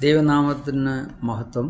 ദൈവനാമത്തിന് മഹത്വം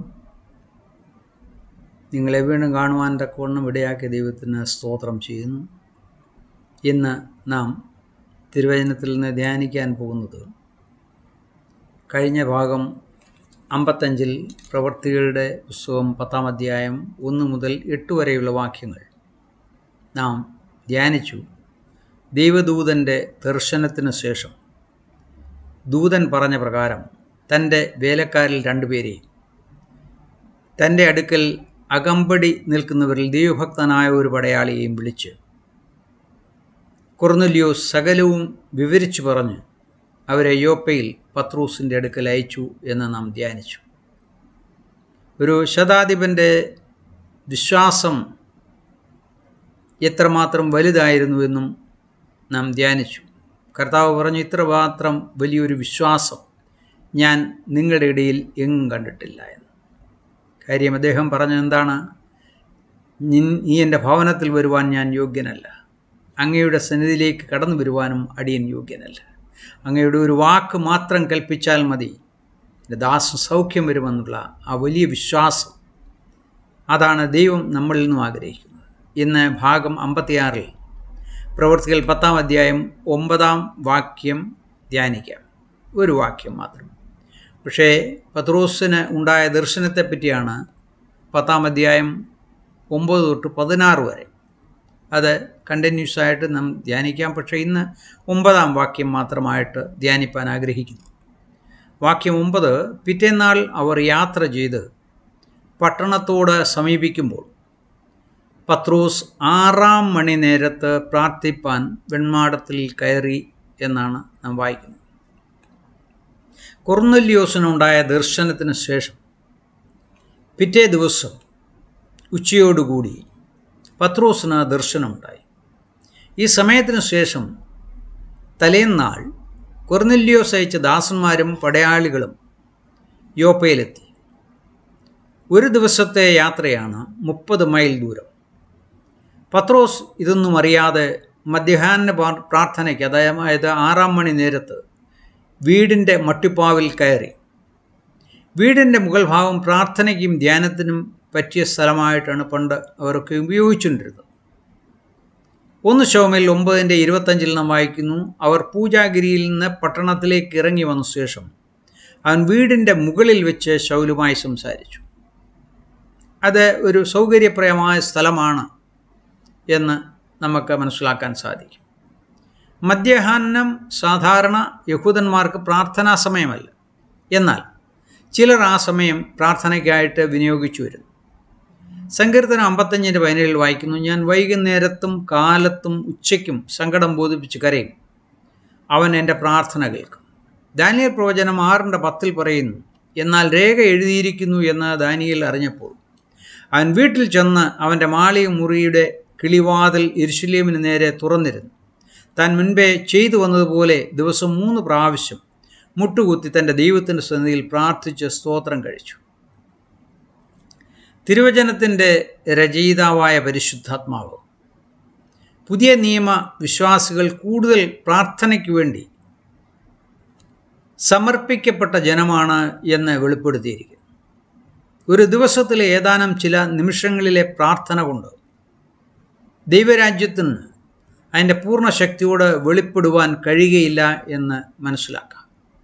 നിങ്ങളെ വീണ്ടും കാണുവാൻ തക്കവണ്ണം ഇടയാക്കിയ ദൈവത്തിന് സ്തോത്രം ചെയ്യുന്നു ഇന്ന് നാം തിരുവചനത്തിൽ നിന്ന് ധ്യാനിക്കാൻ പോകുന്നത് കഴിഞ്ഞ ഭാഗം അമ്പത്തഞ്ചിൽ പ്രവൃത്തികളുടെ പുസ്തകം പത്താം അധ്യായം ഒന്ന് മുതൽ എട്ട് വരെയുള്ള വാക്യങ്ങൾ നാം ധ്യാനിച്ചു ദൈവദൂതൻ്റെ ദർശനത്തിന് ശേഷം ദൂതൻ പറഞ്ഞ പ്രകാരം തൻ്റെ വേലക്കാരിൽ രണ്ടുപേരെയും തൻ്റെ അടുക്കൽ അകമ്പടി നിൽക്കുന്നവരിൽ ദൈവഭക്തനായ ഒരു പടയാളിയെയും വിളിച്ച് കൊർന്നല്യോ സകലവും വിവരിച്ചു പറഞ്ഞ് അവരെ യോപ്പയിൽ പത്രൂസിൻ്റെ അടുക്കൽ അയച്ചു എന്ന് നാം ധ്യാനിച്ചു ഒരു ശതാധിപൻ്റെ വിശ്വാസം എത്രമാത്രം വലുതായിരുന്നുവെന്നും നാം ധ്യാനിച്ചു കർത്താവ് പറഞ്ഞു ഇത്രമാത്രം വലിയൊരു വിശ്വാസം ഞാൻ നിങ്ങളുടെ ഇടയിൽ എങ്ങും കണ്ടിട്ടില്ല എന്ന് കാര്യം അദ്ദേഹം പറഞ്ഞത് എന്താണ് നീ എൻ്റെ ഭവനത്തിൽ വരുവാൻ ഞാൻ യോഗ്യനല്ല അങ്ങയുടെ സന്നിധിയിലേക്ക് കടന്നു വരുവാനും അടിയൻ യോഗ്യനല്ല അങ്ങയുടെ ഒരു വാക്ക് മാത്രം കൽപ്പിച്ചാൽ മതി എൻ്റെ ദാസ സൗഖ്യം വരുമെന്നുള്ള ആ വലിയ വിശ്വാസം അതാണ് ദൈവം നമ്മളിൽ നിന്നും ആഗ്രഹിക്കുന്നത് ഇന്ന് ഭാഗം അമ്പത്തിയാറിൽ പ്രവർത്തികൾ പത്താം അധ്യായം ഒമ്പതാം വാക്യം ധ്യാനിക്കാം ഒരു വാക്യം മാത്രം പക്ഷേ പത്രോസിന് ഉണ്ടായ ദർശനത്തെപ്പറ്റിയാണ് പത്താം അധ്യായം ഒമ്പത് തൊട്ട് പതിനാറ് വരെ അത് കണ്ടിന്യൂസ് ആയിട്ട് നാം ധ്യാനിക്കാം പക്ഷേ ഇന്ന് ഒമ്പതാം വാക്യം മാത്രമായിട്ട് ധ്യാനിപ്പാൻ ആഗ്രഹിക്കുന്നു വാക്യം ഒമ്പത് പിറ്റേന്നാൾ അവർ യാത്ര ചെയ്ത് പട്ടണത്തോട് സമീപിക്കുമ്പോൾ പത്രോസ് ആറാം മണി നേരത്ത് പ്രാർത്ഥിപ്പാൻ വെൺമാടത്തിൽ കയറി എന്നാണ് നാം വായിക്കുന്നത് കൊർന്നല്യോസിനുണ്ടായ ദർശനത്തിന് ശേഷം പിറ്റേ ദിവസം ഉച്ചയോടുകൂടി പത്രോസിന് ദർശനമുണ്ടായി ഈ സമയത്തിന് ശേഷം തലേന്നാൾ കൊർന്നല്യോസ് അയച്ച ദാസന്മാരും പടയാളികളും യോപ്പയിലെത്തി ഒരു ദിവസത്തെ യാത്രയാണ് മുപ്പത് മൈൽ ദൂരം പത്രോസ് ഇതൊന്നും അറിയാതെ മധ്യാഹ്ന പ്രാർത്ഥനയ്ക്ക് അതായത് ആറാം മണി നേരത്ത് വീടിൻ്റെ മട്ടിപ്പാവിൽ കയറി വീടിൻ്റെ മുകൾ ഭാഗം പ്രാർത്ഥനയ്ക്കും ധ്യാനത്തിനും പറ്റിയ സ്ഥലമായിട്ടാണ് പണ്ട് അവരൊക്കെ ഉപയോഗിച്ചുകൊണ്ടിരുന്നത് ഒന്ന് ശോമിൽ ഒമ്പതിൻ്റെ ഇരുപത്തഞ്ചിൽ നാം വായിക്കുന്നു അവർ പൂജാഗിരിയിൽ നിന്ന് പട്ടണത്തിലേക്ക് ഇറങ്ങി വന്ന ശേഷം അവൻ വീടിൻ്റെ മുകളിൽ വെച്ച് ശൗലുമായി സംസാരിച്ചു അത് ഒരു സൗകര്യപ്രയമായ സ്ഥലമാണ് എന്ന് നമുക്ക് മനസ്സിലാക്കാൻ സാധിക്കും മധ്യാഹ്നം സാധാരണ യഹൂദന്മാർക്ക് പ്രാർത്ഥനാ സമയമല്ല എന്നാൽ ചിലർ ആ സമയം പ്രാർത്ഥനയ്ക്കായിട്ട് വിനിയോഗിച്ചു വരുന്നു സങ്കീർത്തനം അമ്പത്തഞ്ചിൻ്റെ പതിനേഴിൽ വായിക്കുന്നു ഞാൻ വൈകുന്നേരത്തും കാലത്തും ഉച്ചയ്ക്കും സങ്കടം ബോധിപ്പിച്ച് കരയും അവൻ എൻ്റെ പ്രാർത്ഥന കേൾക്കും ദാനിയൽ പ്രവചനം ആറിൻ്റെ പത്തിൽ പറയുന്നു എന്നാൽ രേഖ എഴുതിയിരിക്കുന്നു എന്ന് ദാനിയൽ അറിഞ്ഞപ്പോൾ അവൻ വീട്ടിൽ ചെന്ന് അവൻ്റെ മാളിക മുറിയുടെ കിളിവാതിൽ ഇരുശുലേമിന് നേരെ തുറന്നിരുന്നു താൻ മുൻപേ ചെയ്തു വന്നതുപോലെ ദിവസം മൂന്ന് പ്രാവശ്യം മുട്ടുകുത്തി തൻ്റെ ദൈവത്തിൻ്റെ സന്നിധിയിൽ പ്രാർത്ഥിച്ച് സ്തോത്രം കഴിച്ചു തിരുവചനത്തിൻ്റെ രചയിതാവായ പരിശുദ്ധാത്മാവ് പുതിയ നിയമ വിശ്വാസികൾ കൂടുതൽ പ്രാർത്ഥനയ്ക്ക് വേണ്ടി സമർപ്പിക്കപ്പെട്ട ജനമാണ് എന്ന് വെളിപ്പെടുത്തിയിരിക്കുന്നു ഒരു ദിവസത്തിലെ ഏതാനും ചില നിമിഷങ്ങളിലെ പ്രാർത്ഥന കൊണ്ട് ദൈവരാജ്യത്തിന് അതിൻ്റെ പൂർണ്ണ ശക്തിയോട് വെളിപ്പെടുവാൻ കഴിയുകയില്ല എന്ന് മനസ്സിലാക്കാം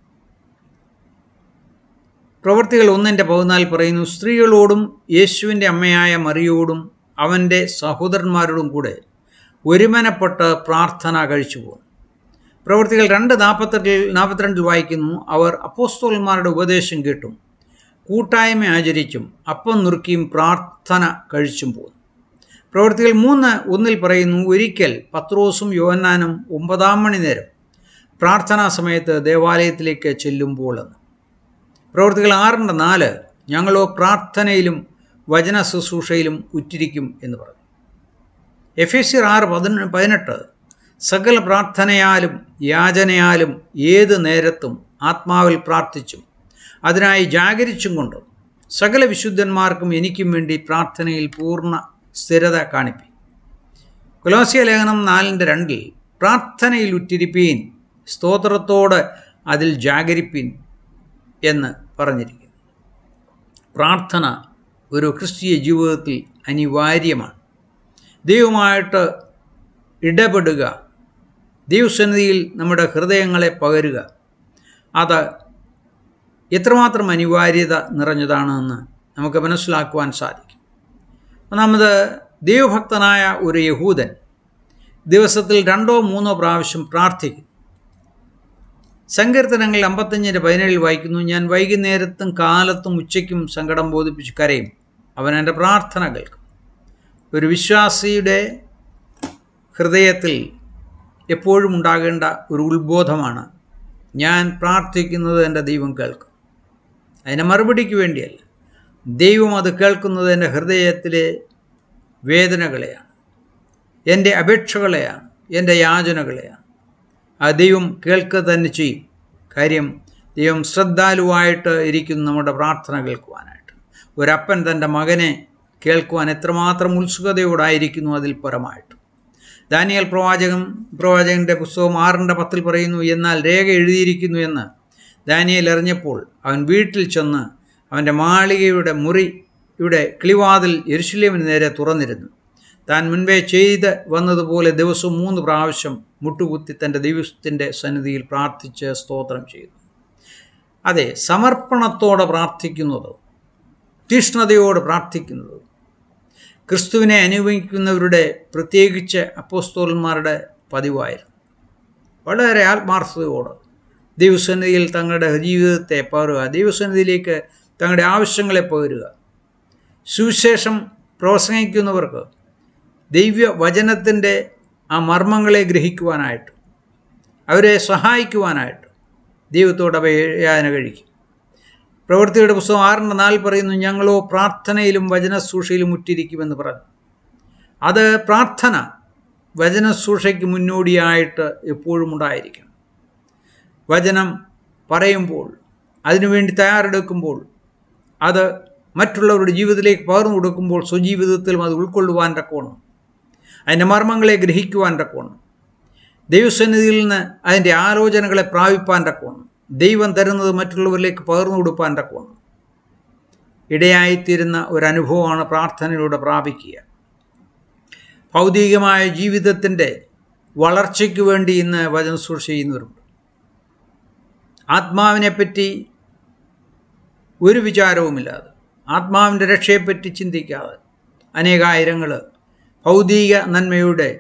പ്രവൃത്തികൾ ഒന്നിൻ്റെ പതിനാല് പറയുന്നു സ്ത്രീകളോടും യേശുവിൻ്റെ അമ്മയായ മറിയോടും അവൻ്റെ സഹോദരന്മാരോടും കൂടെ ഒരുമനപ്പെട്ട് പ്രാർത്ഥന കഴിച്ചു പോകും പ്രവൃത്തികൾ രണ്ട് നാൽപ്പത്തെട്ടിൽ നാൽപ്പത്തിരണ്ടിൽ വായിക്കുന്നു അവർ അപ്പോസ്തോലന്മാരുടെ ഉപദേശം കേട്ടും കൂട്ടായ്മ ആചരിച്ചും അപ്പം നുറുക്കിയും പ്രാർത്ഥന കഴിച്ചും പോകും പ്രവൃത്തികൾ മൂന്ന് ഒന്നിൽ പറയുന്നു ഒരിക്കൽ പത്രോസും യോഹന്നാനും ഒമ്പതാം മണി നേരം പ്രാർത്ഥനാ സമയത്ത് ദേവാലയത്തിലേക്ക് ചെല്ലുമ്പോൾ എന്ന് പ്രവൃത്തികൾ ആറിൻ്റെ നാല് ഞങ്ങളോ പ്രാർത്ഥനയിലും വചന ശുശ്രൂഷയിലും ഉറ്റിരിക്കും എന്ന് പറഞ്ഞു എഫ് എസ് സി ആറ് പതിന പതിനെട്ട് സകല പ്രാർത്ഥനയാലും യാചനയാലും ഏത് നേരത്തും ആത്മാവിൽ പ്രാർത്ഥിച്ചും അതിനായി ജാഗരിച്ചും കൊണ്ടും സകല വിശുദ്ധന്മാർക്കും എനിക്കും വേണ്ടി പ്രാർത്ഥനയിൽ പൂർണ്ണ സ്ഥിരത കാണിപ്പി കൊലോസിയ ലേഖനം നാലിൻ്റെ രണ്ടിൽ പ്രാർത്ഥനയിൽ ഉറ്റിരിപ്പീൻ സ്തോത്രത്തോട് അതിൽ ജാഗരിപ്പീൻ എന്ന് പറഞ്ഞിരിക്കുന്നു പ്രാർത്ഥന ഒരു ക്രിസ്തീയ ജീവിതത്തിൽ അനിവാര്യമാണ് ദൈവമായിട്ട് ഇടപെടുക ദൈവസന്നിധിയിൽ നമ്മുടെ ഹൃദയങ്ങളെ പകരുക അത് എത്രമാത്രം അനിവാര്യത നിറഞ്ഞതാണെന്ന് നമുക്ക് മനസ്സിലാക്കുവാൻ സാധിക്കും ഒന്നാമത് ദൈവഭക്തനായ ഒരു യഹൂദൻ ദിവസത്തിൽ രണ്ടോ മൂന്നോ പ്രാവശ്യം പ്രാർത്ഥിക്കും സങ്കീർത്തനങ്ങൾ അമ്പത്തഞ്ചിൻ്റെ പതിനേഴിൽ വായിക്കുന്നു ഞാൻ വൈകുന്നേരത്തും കാലത്തും ഉച്ചയ്ക്കും സങ്കടം ബോധിപ്പിച്ച് കരയും അവൻ എൻ്റെ പ്രാർത്ഥന കേൾക്കും ഒരു വിശ്വാസിയുടെ ഹൃദയത്തിൽ എപ്പോഴും ഉണ്ടാകേണ്ട ഒരു ഉത്ബോധമാണ് ഞാൻ പ്രാർത്ഥിക്കുന്നത് എൻ്റെ ദൈവം കേൾക്കും അതിന് മറുപടിക്ക് വേണ്ടിയല്ല ദൈവം അത് കേൾക്കുന്നത് എൻ്റെ ഹൃദയത്തിലെ വേദനകളെയാണ് എൻ്റെ അപേക്ഷകളെയാണ് എൻ്റെ യാചനകളെയാണ് ആ ദൈവം കേൾക്കുക തന്നെ ചെയ്യും കാര്യം ദൈവം ശ്രദ്ധാലുവായിട്ട് ഇരിക്കുന്നു നമ്മുടെ പ്രാർത്ഥന കേൾക്കുവാനായിട്ട് ഒരപ്പൻ തൻ്റെ മകനെ കേൾക്കുവാൻ എത്രമാത്രം ഉത്സുകതയോടായിരിക്കുന്നു അതിൽ പരമായിട്ട് ദാനിയൽ പ്രവാചകൻ പ്രവാചകൻ്റെ പുസ്തകം ആറിൻ്റെ പത്തിൽ പറയുന്നു എന്നാൽ രേഖ എഴുതിയിരിക്കുന്നു എന്ന് ദാനിയൽ അറിഞ്ഞപ്പോൾ അവൻ വീട്ടിൽ ചെന്ന് അവൻ്റെ മാളികയുടെ മുറി ഇവിടെ കിളിവാതിൽ യെരുശലേമിന് നേരെ തുറന്നിരുന്നു താൻ മുൻപേ ചെയ്ത് വന്നതുപോലെ ദിവസവും മൂന്ന് പ്രാവശ്യം മുട്ടുകുത്തി തൻ്റെ ദൈവത്തിൻ്റെ സന്നിധിയിൽ പ്രാർത്ഥിച്ച് സ്തോത്രം ചെയ്തു അതെ സമർപ്പണത്തോടെ പ്രാർത്ഥിക്കുന്നത് തീഷ്ണതയോടെ പ്രാർത്ഥിക്കുന്നത് ക്രിസ്തുവിനെ അനുഭവിക്കുന്നവരുടെ പ്രത്യേകിച്ച് അപ്പോസ്തോലന്മാരുടെ പതിവായിരുന്നു വളരെ ആത്മാർത്ഥതയോടെ ദൈവസന്നിധിയിൽ തങ്ങളുടെ ജീവിതത്തെ പകരുക ദൈവസന്നിധിയിലേക്ക് തങ്ങളുടെ ആവശ്യങ്ങളെ പകരുക സുവിശേഷം പ്രസംഗിക്കുന്നവർക്ക് ദൈവ വചനത്തിൻ്റെ ആ മർമ്മങ്ങളെ ഗ്രഹിക്കുവാനായിട്ട് അവരെ സഹായിക്കുവാനായിട്ട് ദൈവത്തോട് അപയാന കഴിക്കും പ്രവൃത്തിയുടെ പുസ്തകം ആറിൻ്റെ നാല് പറയുന്നു ഞങ്ങളോ പ്രാർത്ഥനയിലും വചനസൂഷയിലും മുറ്റിരിക്കുമെന്ന് പറഞ്ഞു അത് പ്രാർത്ഥന വചനസൂഷയ്ക്ക് മുന്നോടിയായിട്ട് എപ്പോഴും ഉണ്ടായിരിക്കണം വചനം പറയുമ്പോൾ അതിനുവേണ്ടി തയ്യാറെടുക്കുമ്പോൾ അത് മറ്റുള്ളവരുടെ ജീവിതത്തിലേക്ക് പകർന്നു കൊടുക്കുമ്പോൾ സ്വജീവിതത്തിലും അത് ഉൾക്കൊള്ളുവാൻ തക്കോണം അതിൻ്റെ മർമ്മങ്ങളെ ഗ്രഹിക്കുവാൻ തക്കോണം ദൈവസന്നിധിയിൽ നിന്ന് അതിൻ്റെ ആലോചനകളെ പ്രാപിപ്പാൻ തക്കോണം ദൈവം തരുന്നത് മറ്റുള്ളവരിലേക്ക് പകർന്നു കൊടുപ്പാൻ തക്കോണം ഇടയായിത്തീരുന്ന ഒരനുഭവമാണ് പ്രാർത്ഥനയിലൂടെ പ്രാപിക്കുക ഭൗതികമായ ജീവിതത്തിൻ്റെ വളർച്ചയ്ക്ക് വേണ്ടി ഇന്ന് വചനസൂക്ഷ ചെയ്യുന്നവരുണ്ട് ആത്മാവിനെപ്പറ്റി ഒരു വിചാരവുമില്ലാതെ ആത്മാവിൻ്റെ രക്ഷയെപ്പറ്റി ചിന്തിക്കാതെ അനേകായിരങ്ങൾ ഭൗതിക നന്മയുടെ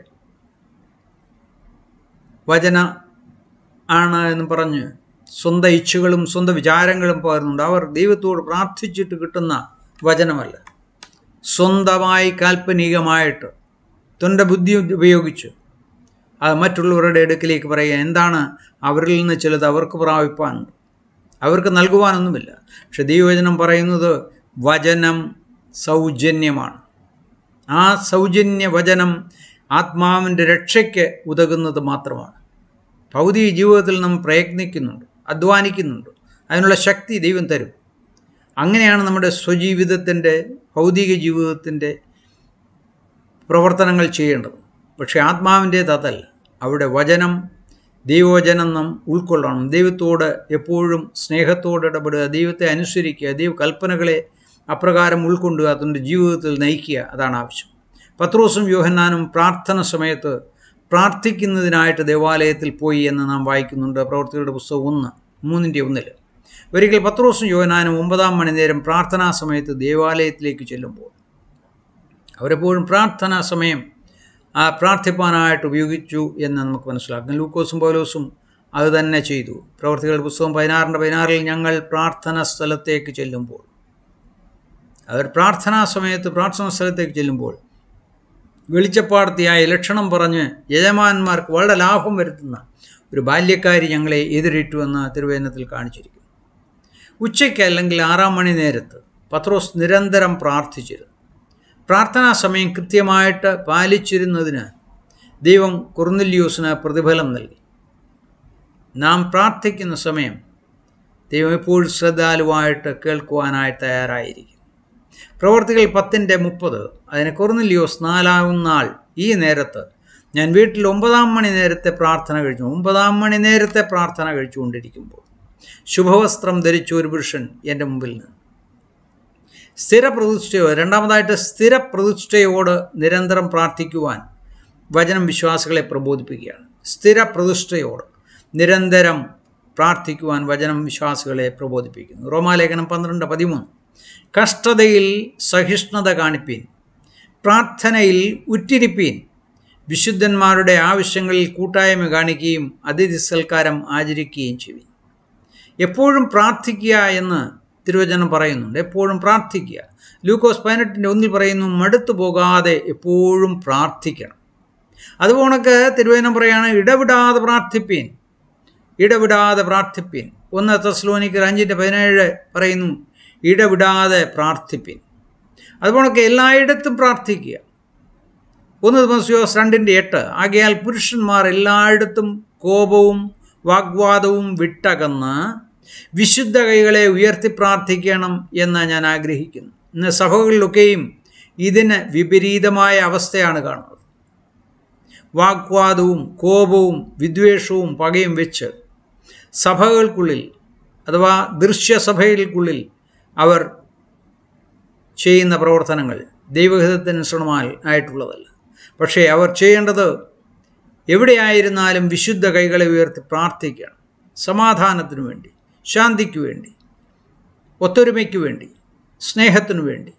വചന ആണ് എന്ന് പറഞ്ഞ് സ്വന്തം ഇച്ഛകളും സ്വന്തം വിചാരങ്ങളും പകർന്നുണ്ട് അവർ ദൈവത്തോട് പ്രാർത്ഥിച്ചിട്ട് കിട്ടുന്ന വചനമല്ല സ്വന്തമായി കാൽപ്പനികമായിട്ട് തൊണ്ട ബുദ്ധി ഉപയോഗിച്ച് അത് മറ്റുള്ളവരുടെ അടുക്കിലേക്ക് പറയുക എന്താണ് അവരിൽ നിന്ന് ചിലത് അവർക്ക് പ്രാപിപ്പാനുണ്ട് അവർക്ക് നൽകുവാനൊന്നുമില്ല പക്ഷെ ദൈവവചനം പറയുന്നത് വചനം സൗജന്യമാണ് ആ സൗജന്യ വചനം ആത്മാവിൻ്റെ രക്ഷയ്ക്ക് ഉതകുന്നത് മാത്രമാണ് ഭൗതിക ജീവിതത്തിൽ നാം പ്രയത്നിക്കുന്നുണ്ട് അധ്വാനിക്കുന്നുണ്ട് അതിനുള്ള ശക്തി ദൈവം തരും അങ്ങനെയാണ് നമ്മുടെ സ്വജീവിതത്തിൻ്റെ ഭൗതിക ജീവിതത്തിൻ്റെ പ്രവർത്തനങ്ങൾ ചെയ്യേണ്ടത് പക്ഷേ ആത്മാവിൻ്റേത് അതല്ല അവിടെ വചനം ദൈവവചനം നാം ഉൾക്കൊള്ളണം ദൈവത്തോട് എപ്പോഴും സ്നേഹത്തോട് ഇടപെടുക ദൈവത്തെ അനുസരിക്കുക ദൈവ കൽപ്പനകളെ അപ്രകാരം ഉൾക്കൊണ്ടുക അതിൻ്റെ ജീവിതത്തിൽ നയിക്കുക അതാണ് ആവശ്യം പത്രോസും യോഹന്നാനും പ്രാർത്ഥന സമയത്ത് പ്രാർത്ഥിക്കുന്നതിനായിട്ട് ദേവാലയത്തിൽ പോയി എന്ന് നാം വായിക്കുന്നുണ്ട് പ്രവർത്തികളുടെ പുസ്തകം ഒന്ന് മൂന്നിൻ്റെ ഒന്നിൽ ഒരിക്കൽ പത്രോസും യോഹനാനും ഒമ്പതാം മണിനേരം പ്രാർത്ഥനാ സമയത്ത് ദേവാലയത്തിലേക്ക് ചെല്ലുമ്പോൾ അവരെപ്പോഴും പ്രാർത്ഥനാ സമയം ആ പ്രാർത്ഥിപ്പാനായിട്ട് ഉപയോഗിച്ചു എന്ന് നമുക്ക് മനസ്സിലാക്കാം ലൂക്കോസും പൗലോസും അത് തന്നെ ചെയ്തു പ്രവർത്തികളുടെ പുസ്തകം പതിനാറിൻ്റെ പതിനാറിൽ ഞങ്ങൾ പ്രാർത്ഥന സ്ഥലത്തേക്ക് ചെല്ലുമ്പോൾ അവർ പ്രാർത്ഥനാ സമയത്ത് പ്രാർത്ഥനാ സ്ഥലത്തേക്ക് ചെല്ലുമ്പോൾ വെളിച്ചപ്പാടത്തിയായ ലക്ഷണം പറഞ്ഞ് യജമാന്മാർക്ക് വളരെ ലാഭം വരുത്തുന്ന ഒരു ബാല്യക്കാരി ഞങ്ങളെ എതിരിട്ടു എന്ന് തിരുവേദനത്തിൽ കാണിച്ചിരിക്കുന്നു ഉച്ചയ്ക്ക് അല്ലെങ്കിൽ ആറാം മണി നേരത്ത് പത്രോസ് നിരന്തരം പ്രാർത്ഥിച്ചിരുന്നു പ്രാർത്ഥനാ സമയം കൃത്യമായിട്ട് പാലിച്ചിരുന്നതിന് ദൈവം കുറുന്നില്യൂസിന് പ്രതിഫലം നൽകി നാം പ്രാർത്ഥിക്കുന്ന സമയം ദൈവം എപ്പോഴും ശ്രദ്ധാലുവായിട്ട് കേൾക്കുവാനായി തയ്യാറായിരിക്കും പ്രവർത്തികൾ പത്തിൻ്റെ മുപ്പത് അതിന് കൊർന്നില്യോസ് നാലാം നാൾ ഈ നേരത്ത് ഞാൻ വീട്ടിൽ ഒമ്പതാം മണി നേരത്തെ പ്രാർത്ഥന കഴിച്ചു ഒമ്പതാം മണി നേരത്തെ പ്രാർത്ഥന കഴിച്ചുകൊണ്ടിരിക്കുമ്പോൾ ശുഭവസ്ത്രം ധരിച്ച ഒരു പുരുഷൻ എൻ്റെ മുമ്പിൽ നിന്ന് സ്ഥിരപ്രതിഷ്ഠയോ രണ്ടാമതായിട്ട് സ്ഥിരപ്രതിഷ്ഠയോട് നിരന്തരം പ്രാർത്ഥിക്കുവാൻ വചനം വിശ്വാസികളെ പ്രബോധിപ്പിക്കുകയാണ് സ്ഥിരപ്രതിഷ്ഠയോട് നിരന്തരം പ്രാർത്ഥിക്കുവാൻ വചനം വിശ്വാസികളെ പ്രബോധിപ്പിക്കുന്നു റോമാലേഖനം പന്ത്രണ്ട് പതിമൂന്ന് കഷ്ടതയിൽ സഹിഷ്ണുത കാണിപ്പീൻ പ്രാർത്ഥനയിൽ ഉറ്റിരിപ്പീൻ വിശുദ്ധന്മാരുടെ ആവശ്യങ്ങളിൽ കൂട്ടായ്മ കാണിക്കുകയും അതിഥി സൽക്കാരം ആചരിക്കുകയും ചെയ്യും എപ്പോഴും പ്രാർത്ഥിക്കുക എന്ന് തിരുവചനം പറയുന്നുണ്ട് എപ്പോഴും പ്രാർത്ഥിക്കുക ലൂക്കോസ് പതിനെട്ടിൻ്റെ ഒന്നിൽ പറയുന്നു മടുത്തു പോകാതെ എപ്പോഴും പ്രാർത്ഥിക്കണം അതുപോണക്ക് തിരുവചനം പറയാണ് ഇടവിടാതെ പ്രാർത്ഥിപ്പീൻ ഇടവിടാതെ പ്രാർത്ഥിപ്പീൻ ഒന്ന് തെസ്ലോനിക്കർ അഞ്ചിൻ്റെ പതിനേഴ് പറയുന്നു ഇടവിടാതെ പ്രാർത്ഥിപ്പീൻ അതുപോണക്ക് എല്ലായിടത്തും പ്രാർത്ഥിക്കുക ഒന്ന് ദിവസയോസ് രണ്ടിൻ്റെ എട്ട് ആകയാൽ പുരുഷന്മാർ എല്ലായിടത്തും കോപവും വാഗ്വാദവും വിട്ടകന്ന് വിശുദ്ധ കൈകളെ ഉയർത്തി പ്രാർത്ഥിക്കണം എന്ന് ഞാൻ ആഗ്രഹിക്കുന്നു ഇന്ന് സഭകളിലൊക്കെയും ഇതിന് വിപരീതമായ അവസ്ഥയാണ് കാണുന്നത് വാഗ്വാദവും കോപവും വിദ്വേഷവും പകയും വെച്ച് സഭകൾക്കുള്ളിൽ അഥവാ ദൃശ്യസഭകൾക്കുള്ളിൽ അവർ ചെയ്യുന്ന പ്രവർത്തനങ്ങൾ ദൈവഹിതത്തിനനുസൃതമാൽ ആയിട്ടുള്ളതല്ല പക്ഷേ അവർ ചെയ്യേണ്ടത് എവിടെയായിരുന്നാലും വിശുദ്ധ കൈകളെ ഉയർത്തി പ്രാർത്ഥിക്കുകയാണ് സമാധാനത്തിനു വേണ്ടി ശാന്തിക്ക് വേണ്ടി ഒത്തൊരുമയ്ക്ക് വേണ്ടി സ്നേഹത്തിനു വേണ്ടി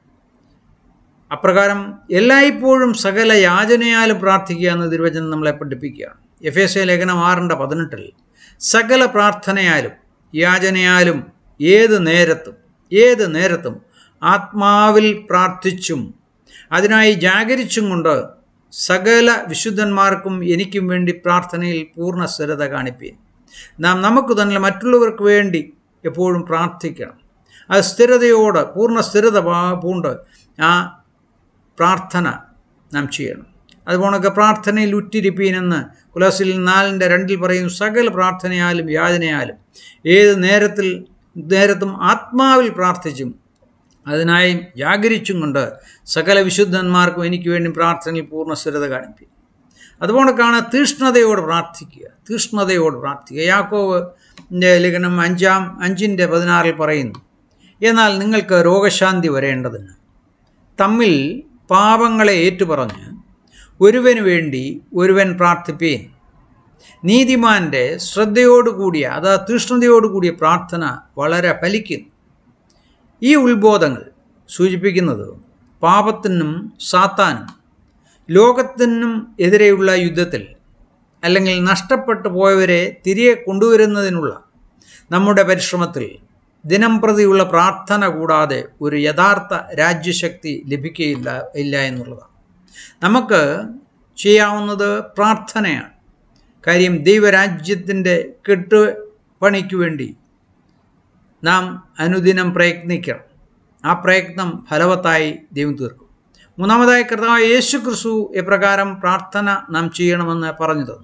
അപ്രകാരം എല്ലായ്പ്പോഴും സകല യാചനയാലും പ്രാർത്ഥിക്കുക എന്ന് തിരുവചനം നമ്മളെ പഠിപ്പിക്കുകയാണ് എഫ് എസ് എ ലേഖനം ആറിൻ്റെ പതിനെട്ടിൽ സകല പ്രാർത്ഥനയാലും യാചനയാലും ഏത് നേരത്തും ഏത് നേരത്തും ആത്മാവിൽ പ്രാർത്ഥിച്ചും അതിനായി ജാഗരിച്ചും കൊണ്ട് സകല വിശുദ്ധന്മാർക്കും എനിക്കും വേണ്ടി പ്രാർത്ഥനയിൽ പൂർണ്ണ സ്ഥിരത കാണിപ്പീൻ നാം നമുക്ക് തന്നെ മറ്റുള്ളവർക്ക് വേണ്ടി എപ്പോഴും പ്രാർത്ഥിക്കണം അത് സ്ഥിരതയോട് പൂർണ്ണ സ്ഥിരത പൂണ്ട് ആ പ്രാർത്ഥന നാം ചെയ്യണം അതുപോണൊക്കെ പ്രാർത്ഥനയിൽ ഉറ്റിരിപ്പീനെന്ന് കുലസിൽ നാലിൻ്റെ രണ്ടിൽ പറയുന്നു സകല പ്രാർത്ഥനയാലും യാചനയാലും ഏത് നേരത്തിൽ നേരത്തും ആത്മാവിൽ പ്രാർത്ഥിച്ചും അതിനായി ജാഗരിച്ചും കൊണ്ട് സകല വിശുദ്ധന്മാർക്കും എനിക്ക് വേണ്ടി പ്രാർത്ഥനയിൽ പൂർണ്ണ സ്ഥിരത കാണിപ്പിക്കും അതുകൊണ്ടൊക്കെയാണ് തീഷ്ണതയോട് പ്രാർത്ഥിക്കുക തീഷ്ണതയോട് പ്രാർത്ഥിക്കുക യാക്കോവ് ലേഖനം അഞ്ചാം അഞ്ചിൻ്റെ പതിനാറിൽ പറയുന്നു എന്നാൽ നിങ്ങൾക്ക് രോഗശാന്തി വരേണ്ടതിന് തമ്മിൽ പാപങ്ങളെ ഏറ്റുപറഞ്ഞ് ഒരുവന് വേണ്ടി ഒരുവൻ പ്രാർത്ഥിപ്പേൻ നീതിമാൻ്റെ ശ്രദ്ധയോടുകൂടിയ അതാ തീഷ്ണതയോടുകൂടിയ പ്രാർത്ഥന വളരെ ഫലിക്കുന്നു ഈ ഉത്ബോധങ്ങൾ സൂചിപ്പിക്കുന്നത് പാപത്തിനും സാത്താനും ലോകത്തിനും എതിരെയുള്ള യുദ്ധത്തിൽ അല്ലെങ്കിൽ നഷ്ടപ്പെട്ടു പോയവരെ തിരികെ കൊണ്ടുവരുന്നതിനുള്ള നമ്മുടെ പരിശ്രമത്തിൽ ദിനം പ്രതിയുള്ള പ്രാർത്ഥന കൂടാതെ ഒരു യഥാർത്ഥ രാജ്യശക്തി ലഭിക്കുകയില്ല ഇല്ല എന്നുള്ളതാണ് നമുക്ക് ചെയ്യാവുന്നത് പ്രാർത്ഥനയാണ് കാര്യം ദൈവരാജ്യത്തിൻ്റെ കെട്ടുപണിക്ക് വേണ്ടി നാം അനുദിനം പ്രയത്നിക്കണം ആ പ്രയത്നം ഫലവത്തായി ദൈവം തീർക്കും മൂന്നാമതായി കർത്താവ് യേശു ക്രിസ്തു എപ്രകാരം പ്രാർത്ഥന നാം ചെയ്യണമെന്ന് പറഞ്ഞു തന്നു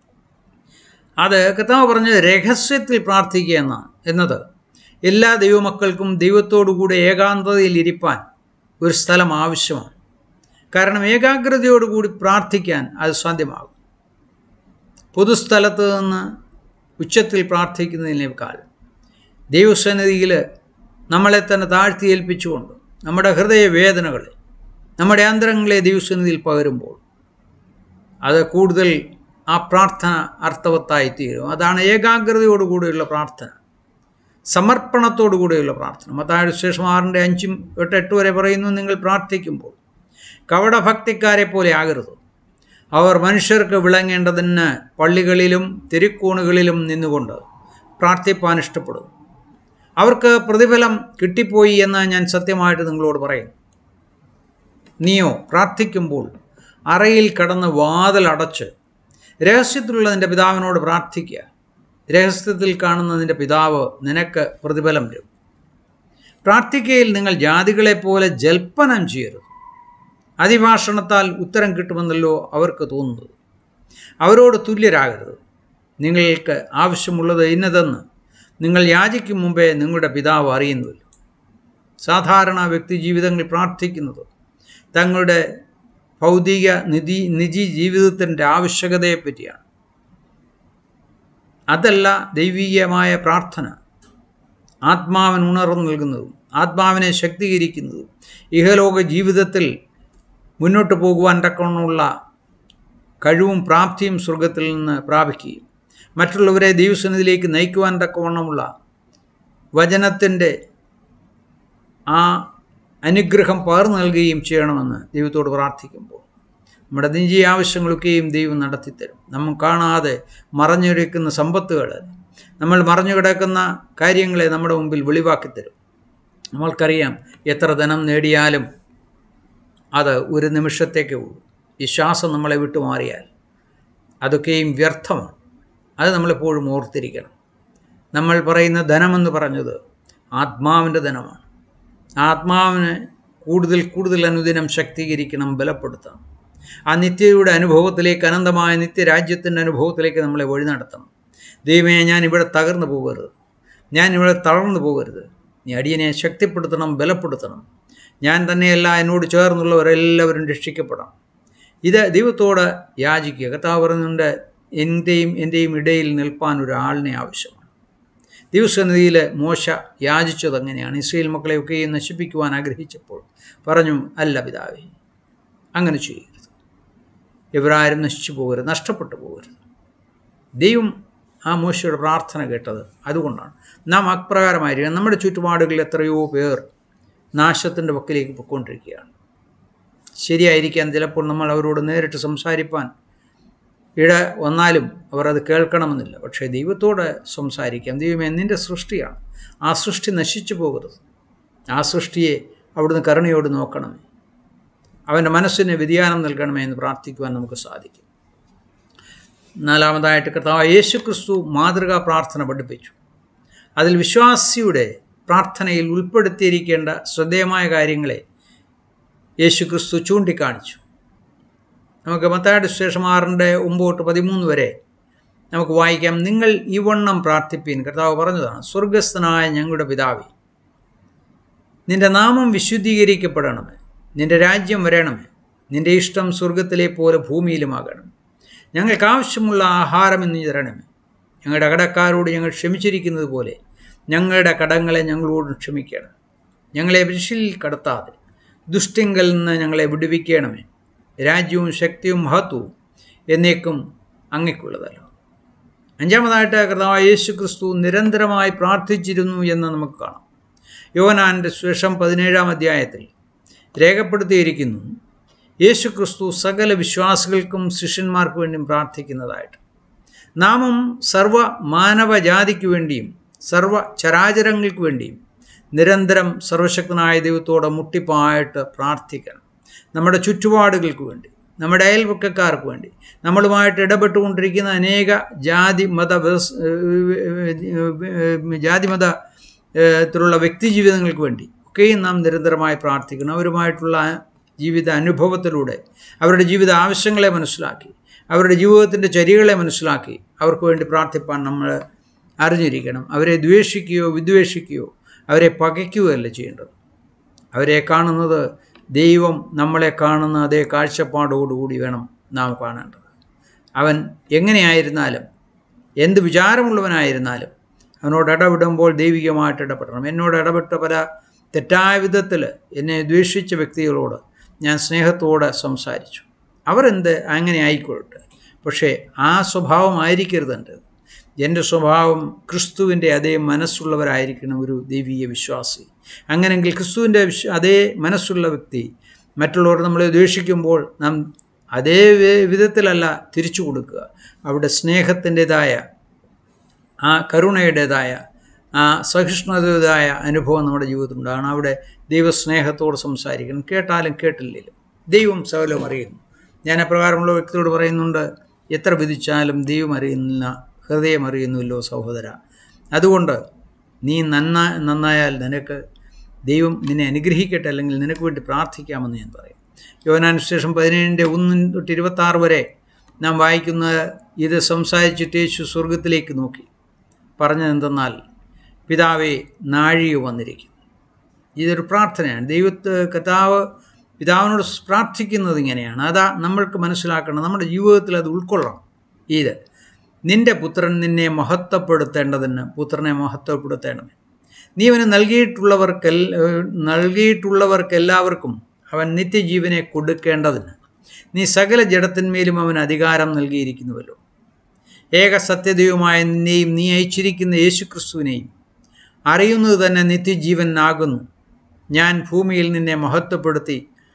അത് കർത്താവ് പറഞ്ഞത് രഹസ്യത്തിൽ പ്രാർത്ഥിക്കുക എന്നാണ് എന്നത് എല്ലാ ദൈവമക്കൾക്കും ദൈവത്തോടുകൂടെ ഏകാന്തതയിൽ ഇരിപ്പാൻ ഒരു സ്ഥലം ആവശ്യമാണ് കാരണം ഏകാഗ്രതയോടുകൂടി പ്രാർത്ഥിക്കാൻ അത് സാധ്യമാകും പൊതുസ്ഥലത്ത് നിന്ന് ഉച്ചത്തിൽ പ്രാർത്ഥിക്കുന്നതിനേക്കാൾ ദൈവസന്നിധിയിൽ നമ്മളെ തന്നെ താഴ്ത്തി ഏൽപ്പിച്ചുകൊണ്ട് നമ്മുടെ ഹൃദയവേദനകളെ നമ്മുടെ ആന്തരങ്ങളെ ദൈവസന്നിധിയിൽ പകരുമ്പോൾ അത് കൂടുതൽ ആ പ്രാർത്ഥന അർത്ഥവത്തായി തീരും അതാണ് ഏകാഗ്രതയോടുകൂടിയുള്ള പ്രാർത്ഥന സമർപ്പണത്തോടുകൂടിയുള്ള പ്രാർത്ഥന മത്തായുടെ ശേഷം ആറിൻ്റെ അഞ്ചും എട്ട് എട്ട് വരെ പറയുന്നു നിങ്ങൾ പ്രാർത്ഥിക്കുമ്പോൾ കവടഭക്തിക്കാരെ പോലെ ആകരുത് അവർ മനുഷ്യർക്ക് വിളങ്ങേണ്ടതിന് പള്ളികളിലും തിരുക്കോണുകളിലും നിന്നുകൊണ്ട് പ്രാർത്ഥിപ്പാൻ ഇഷ്ടപ്പെടുന്നു അവർക്ക് പ്രതിഫലം കിട്ടിപ്പോയി എന്ന് ഞാൻ സത്യമായിട്ട് നിങ്ങളോട് പറയുന്നു നീയോ പ്രാർത്ഥിക്കുമ്പോൾ അറയിൽ കടന്ന് വാതിലടച്ച് രഹസ്യത്തിലുള്ള നിൻ്റെ പിതാവിനോട് പ്രാർത്ഥിക്കുക രഹസ്യത്തിൽ കാണുന്ന നിൻ്റെ പിതാവ് നിനക്ക് പ്രതിഫലം തരും പ്രാർത്ഥിക്കയിൽ നിങ്ങൾ ജാതികളെപ്പോലെ ജൽപ്പനം ചെയ്യരുത് അതിഭാഷണത്താൽ ഉത്തരം കിട്ടുമെന്നല്ലോ അവർക്ക് തോന്നുന്നത് അവരോട് തുല്യരാകരുത് നിങ്ങൾക്ക് ആവശ്യമുള്ളത് ഇന്നതെന്ന് നിങ്ങൾ യാചിക്കും മുമ്പേ നിങ്ങളുടെ പിതാവ് അറിയുന്നുവല്ലോ സാധാരണ വ്യക്തി ജീവിതങ്ങളിൽ പ്രാർത്ഥിക്കുന്നത് തങ്ങളുടെ ഭൗതിക നിധി നിജി ജീവിതത്തിൻ്റെ ആവശ്യകതയെപ്പറ്റിയാണ് അതല്ല ദൈവീകമായ പ്രാർത്ഥന ആത്മാവിന് ഉണർവ് നൽകുന്നതും ആത്മാവിനെ ശക്തീകരിക്കുന്നതും ഇഹലോക ജീവിതത്തിൽ മുന്നോട്ട് പോകുവാൻ തക്കവണ്ണമുള്ള കഴിവും പ്രാപ്തിയും സ്വർഗത്തിൽ നിന്ന് പ്രാപിക്കുകയും മറ്റുള്ളവരെ ദൈവസന്നിധിയിലേക്ക് നയിക്കുവാൻ തക്കവണ്ണമുള്ള വചനത്തിൻ്റെ ആ അനുഗ്രഹം പകർന്നു നൽകുകയും ചെയ്യണമെന്ന് ദൈവത്തോട് പ്രാർത്ഥിക്കുമ്പോൾ നമ്മുടെ നെഞ്ചിയ ആവശ്യങ്ങളൊക്കെയും ദൈവം നടത്തിത്തരും നമ്മൾ കാണാതെ മറഞ്ഞിരിക്കുന്ന സമ്പത്തുകൾ നമ്മൾ മറഞ്ഞു കിടക്കുന്ന കാര്യങ്ങളെ നമ്മുടെ മുമ്പിൽ വെളിവാക്കിത്തരും നമ്മൾക്കറിയാം എത്ര ധനം നേടിയാലും അത് ഒരു നിമിഷത്തേക്കേ ഉള്ളൂ ഈ ശ്വാസം നമ്മളെ വിട്ടുമാറിയാൽ അതൊക്കെയും വ്യർത്ഥമാണ് അത് നമ്മളെപ്പോഴും ഓർത്തിരിക്കണം നമ്മൾ പറയുന്ന ധനമെന്ന് പറഞ്ഞത് ആത്മാവിൻ്റെ ധനമാണ് ആത്മാവിനെ കൂടുതൽ കൂടുതൽ അനുദിനം ശക്തീകരിക്കണം ബലപ്പെടുത്തണം ആ നിത്യയുടെ അനുഭവത്തിലേക്ക് അനന്തമായ നിത്യരാജ്യത്തിൻ്റെ അനുഭവത്തിലേക്ക് നമ്മളെ വഴി നടത്തണം ദൈവമേ ഞാൻ ഇവിടെ തകർന്നു പോകരുത് ഞാൻ ഇവിടെ തളർന്നു പോകരുത് നീ അടിയനെ ശക്തിപ്പെടുത്തണം ബലപ്പെടുത്തണം ഞാൻ തന്നെയല്ല എന്നോട് ചേർന്നുള്ളവരെല്ലാവരും രക്ഷിക്കപ്പെടണം ഇത് ദൈവത്തോട് യാചിക്കുക കർത്താവ് പറയുന്നുണ്ട് എൻ്റെയും എൻ്റെയും ഇടയിൽ നിൽപ്പാൻ ഒരാളിനെ ആവശ്യമാണ് ദൈവസന്നിധിയിൽ മോശ യാചിച്ചത് അങ്ങനെയാണ് ഇസ്രയേൽ മക്കളെയൊക്കെയും നശിപ്പിക്കുവാൻ ആഗ്രഹിച്ചപ്പോൾ പറഞ്ഞു അല്ല പിതാവേ അങ്ങനെ ചെയ്യരുത് ഇവരാരും നശിച്ചു പോകരുത് നഷ്ടപ്പെട്ടു പോകരുത് ദൈവം ആ മോശയുടെ പ്രാർത്ഥന കേട്ടത് അതുകൊണ്ടാണ് നാം അപ്രകാരമായിരിക്കണം നമ്മുടെ ചുറ്റുപാടുകളിൽ എത്രയോ പേർ നാശത്തിൻ്റെ പക്കലേക്ക് പൊയ്ക്കൊണ്ടിരിക്കുകയാണ് ശരിയായിരിക്കാം ചിലപ്പോൾ നമ്മൾ അവരോട് നേരിട്ട് സംസാരിപ്പാൻ ഇട വന്നാലും അവർ അത് കേൾക്കണമെന്നില്ല പക്ഷേ ദൈവത്തോട് സംസാരിക്കാം ദൈവം എന്നിൻ്റെ സൃഷ്ടിയാണ് ആ സൃഷ്ടി നശിച്ചു പോകരുത് ആ സൃഷ്ടിയെ അവിടുന്ന് കരുണയോട് നോക്കണമേ അവൻ്റെ മനസ്സിന് വ്യതിയാനം നൽകണമേ എന്ന് പ്രാർത്ഥിക്കുവാൻ നമുക്ക് സാധിക്കും നാലാമതായിട്ട് കർത്താവ് യേശു ക്രിസ്തു മാതൃകാ പ്രാർത്ഥന പഠിപ്പിച്ചു അതിൽ വിശ്വാസിയുടെ പ്രാർത്ഥനയിൽ ഉൾപ്പെടുത്തിയിരിക്കേണ്ട ശ്രദ്ധേയമായ കാര്യങ്ങളെ യേശു ക്രിസ്തു ചൂണ്ടിക്കാണിച്ചു നമുക്ക് മത്തായുടെ ശേഷം ആറിൻ്റെ ഒമ്പോട്ട് പതിമൂന്ന് വരെ നമുക്ക് വായിക്കാം നിങ്ങൾ ഈ വണ്ണം പ്രാർത്ഥിപ്പീൻ കർത്താവ് പറഞ്ഞതാണ് സ്വർഗസ്ഥനായ ഞങ്ങളുടെ പിതാവേ നിന്റെ നാമം വിശുദ്ധീകരിക്കപ്പെടണമേ നിന്റെ രാജ്യം വരണമേ നിന്റെ ഇഷ്ടം സ്വർഗത്തിലെ പോലെ ഭൂമിയിലുമാകണം ഞങ്ങൾക്ക് ആവശ്യമുള്ള ആഹാരം ഇന്ന് തരണമേ ഞങ്ങളുടെ കടക്കാരോട് ഞങ്ങൾ ക്ഷമിച്ചിരിക്കുന്നത് പോലെ ഞങ്ങളുടെ കടങ്ങളെ ഞങ്ങളോട് ക്ഷമിക്കണം ഞങ്ങളെ വിശിൽ കടത്താതെ ദുഷ്ടിങ്കൽ നിന്ന് ഞങ്ങളെ വിടുവിക്കണമേ രാജ്യവും ശക്തിയും മഹത്വവും എന്നേക്കും അങ്ങയ്ക്കുള്ളതല്ലോ അഞ്ചാമതായിട്ട് കർത്താവ് യേശു ക്രിസ്തു നിരന്തരമായി പ്രാർത്ഥിച്ചിരുന്നു എന്ന് നമുക്ക് കാണാം യോനാൻ്റെ ശേഷം പതിനേഴാം അധ്യായത്തിൽ രേഖപ്പെടുത്തിയിരിക്കുന്നു യേശു ക്രിസ്തു സകല വിശ്വാസികൾക്കും ശിഷ്യന്മാർക്ക് വേണ്ടിയും പ്രാർത്ഥിക്കുന്നതായിട്ട് നാമും സർവ മാനവജാതിക്ക് വേണ്ടിയും സർവ ചരാചരങ്ങൾക്ക് വേണ്ടിയും നിരന്തരം സർവശക്തനായ ദൈവത്തോടെ മുട്ടിപ്പായിട്ട് പ്രാർത്ഥിക്കണം നമ്മുടെ ചുറ്റുപാടുകൾക്ക് വേണ്ടി നമ്മുടെ അയൽപക്കക്കാർക്ക് വേണ്ടി നമ്മളുമായിട്ട് ഇടപെട്ടുകൊണ്ടിരിക്കുന്ന അനേക ജാതി മത ജാതി മത ത്തിലുള്ള വ്യക്തി ജീവിതങ്ങൾക്ക് വേണ്ടി ഒക്കെയും നാം നിരന്തരമായി പ്രാർത്ഥിക്കണം അവരുമായിട്ടുള്ള ജീവിത അനുഭവത്തിലൂടെ അവരുടെ ജീവിത ആവശ്യങ്ങളെ മനസ്സിലാക്കി അവരുടെ ജീവിതത്തിൻ്റെ ചര്യകളെ മനസ്സിലാക്കി അവർക്ക് വേണ്ടി പ്രാർത്ഥിപ്പാൻ നമ്മൾ അറിഞ്ഞിരിക്കണം അവരെ ദ്വേഷിക്കുകയോ വിദ്വേഷിക്കുകയോ അവരെ പകയ്ക്കുകയല്ല ചെയ്യേണ്ടത് അവരെ കാണുന്നത് ദൈവം നമ്മളെ കാണുന്ന അതേ കാഴ്ചപ്പാടോടുകൂടി വേണം നാം കാണേണ്ടത് അവൻ എങ്ങനെയായിരുന്നാലും എന്ത് വിചാരമുള്ളവനായിരുന്നാലും അവനോട് ഇടപെടുമ്പോൾ ദൈവികമായിട്ട് ഇടപെടണം എന്നോട് ഇടപെട്ട പല തെറ്റായ വിധത്തിൽ എന്നെ ദ്വേഷിച്ച വ്യക്തികളോട് ഞാൻ സ്നേഹത്തോടെ സംസാരിച്ചു അവരെന്ത് അങ്ങനെ ആയിക്കൊള്ളട്ടെ പക്ഷേ ആ സ്വഭാവമായിരിക്കരുത് എൻ്റെ എൻ്റെ സ്വഭാവം ക്രിസ്തുവിൻ്റെ അതേ മനസ്സുള്ളവരായിരിക്കണം ഒരു ദൈവീയ വിശ്വാസി അങ്ങനെങ്കിൽ ക്രിസ്തുവിൻ്റെ വിശ്വ അതേ മനസ്സുള്ള വ്യക്തി മറ്റുള്ളവർ നമ്മളെ ദ്വേഷിക്കുമ്പോൾ നാം അതേ വിധത്തിലല്ല തിരിച്ചു കൊടുക്കുക അവിടെ സ്നേഹത്തിൻ്റെതായ ആ കരുണയുടേതായ ആ സഹിഷ്ണുതയുടേതായ അനുഭവം നമ്മുടെ ജീവിതത്തിലുണ്ടാകണം അവിടെ ദൈവസ്നേഹത്തോട് സംസാരിക്കണം കേട്ടാലും കേട്ടില്ലെങ്കിലും ദൈവം സകലം അറിയുന്നു ഞാൻ അപ്രകാരമുള്ള വ്യക്തിയോട് പറയുന്നുണ്ട് എത്ര വിധിച്ചാലും ദൈവം അറിയുന്ന ഹൃദയം അറിയുന്നുവല്ലോ സഹോദര അതുകൊണ്ട് നീ നന്ന നന്നായാൽ നിനക്ക് ദൈവം നിന്നെ അനുഗ്രഹിക്കട്ടെ അല്ലെങ്കിൽ നിനക്ക് വേണ്ടി പ്രാർത്ഥിക്കാമെന്ന് ഞാൻ പറയും യോനാനുശേഷം പതിനേഴിൻ്റെ ഒന്ന് തൊട്ട് ഇരുപത്താറ് വരെ നാം വായിക്കുന്ന ഇത് സംസാരിച്ചിട്ട് യേശു സ്വർഗത്തിലേക്ക് നോക്കി പറഞ്ഞതെന്തെന്നാൽ പിതാവെ നാഴിക വന്നിരിക്കും ഇതൊരു പ്രാർത്ഥനയാണ് ദൈവത്ത് കർത്താവ് പിതാവിനോട് പ്രാർത്ഥിക്കുന്നത് ഇങ്ങനെയാണ് അതാ നമ്മൾക്ക് മനസ്സിലാക്കണം നമ്മുടെ ജീവിതത്തിൽ അത് ഉൾക്കൊള്ളണം ഇത് നിന്റെ പുത്രൻ നിന്നെ മഹത്വപ്പെടുത്തേണ്ടതിന് പുത്രനെ മഹത്വപ്പെടുത്തേണ്ടതിന് നീ അവന് നൽകിയിട്ടുള്ളവർക്കെൽ നൽകിയിട്ടുള്ളവർക്കെല്ലാവർക്കും അവൻ നിത്യജീവനെ കൊടുക്കേണ്ടതിന് നീ സകല ജഡത്തിന്മേലും അവൻ അധികാരം നൽകിയിരിക്കുന്നുവല്ലോ ഏക സത്യദൈവമായ നിന്നെയും നീ അയച്ചിരിക്കുന്ന യേശുക്രിസ്തുവിനെയും അറിയുന്നത് തന്നെ നിത്യജീവനാകുന്നു ഞാൻ ഭൂമിയിൽ നിന്നെ മഹത്വപ്പെടുത്തി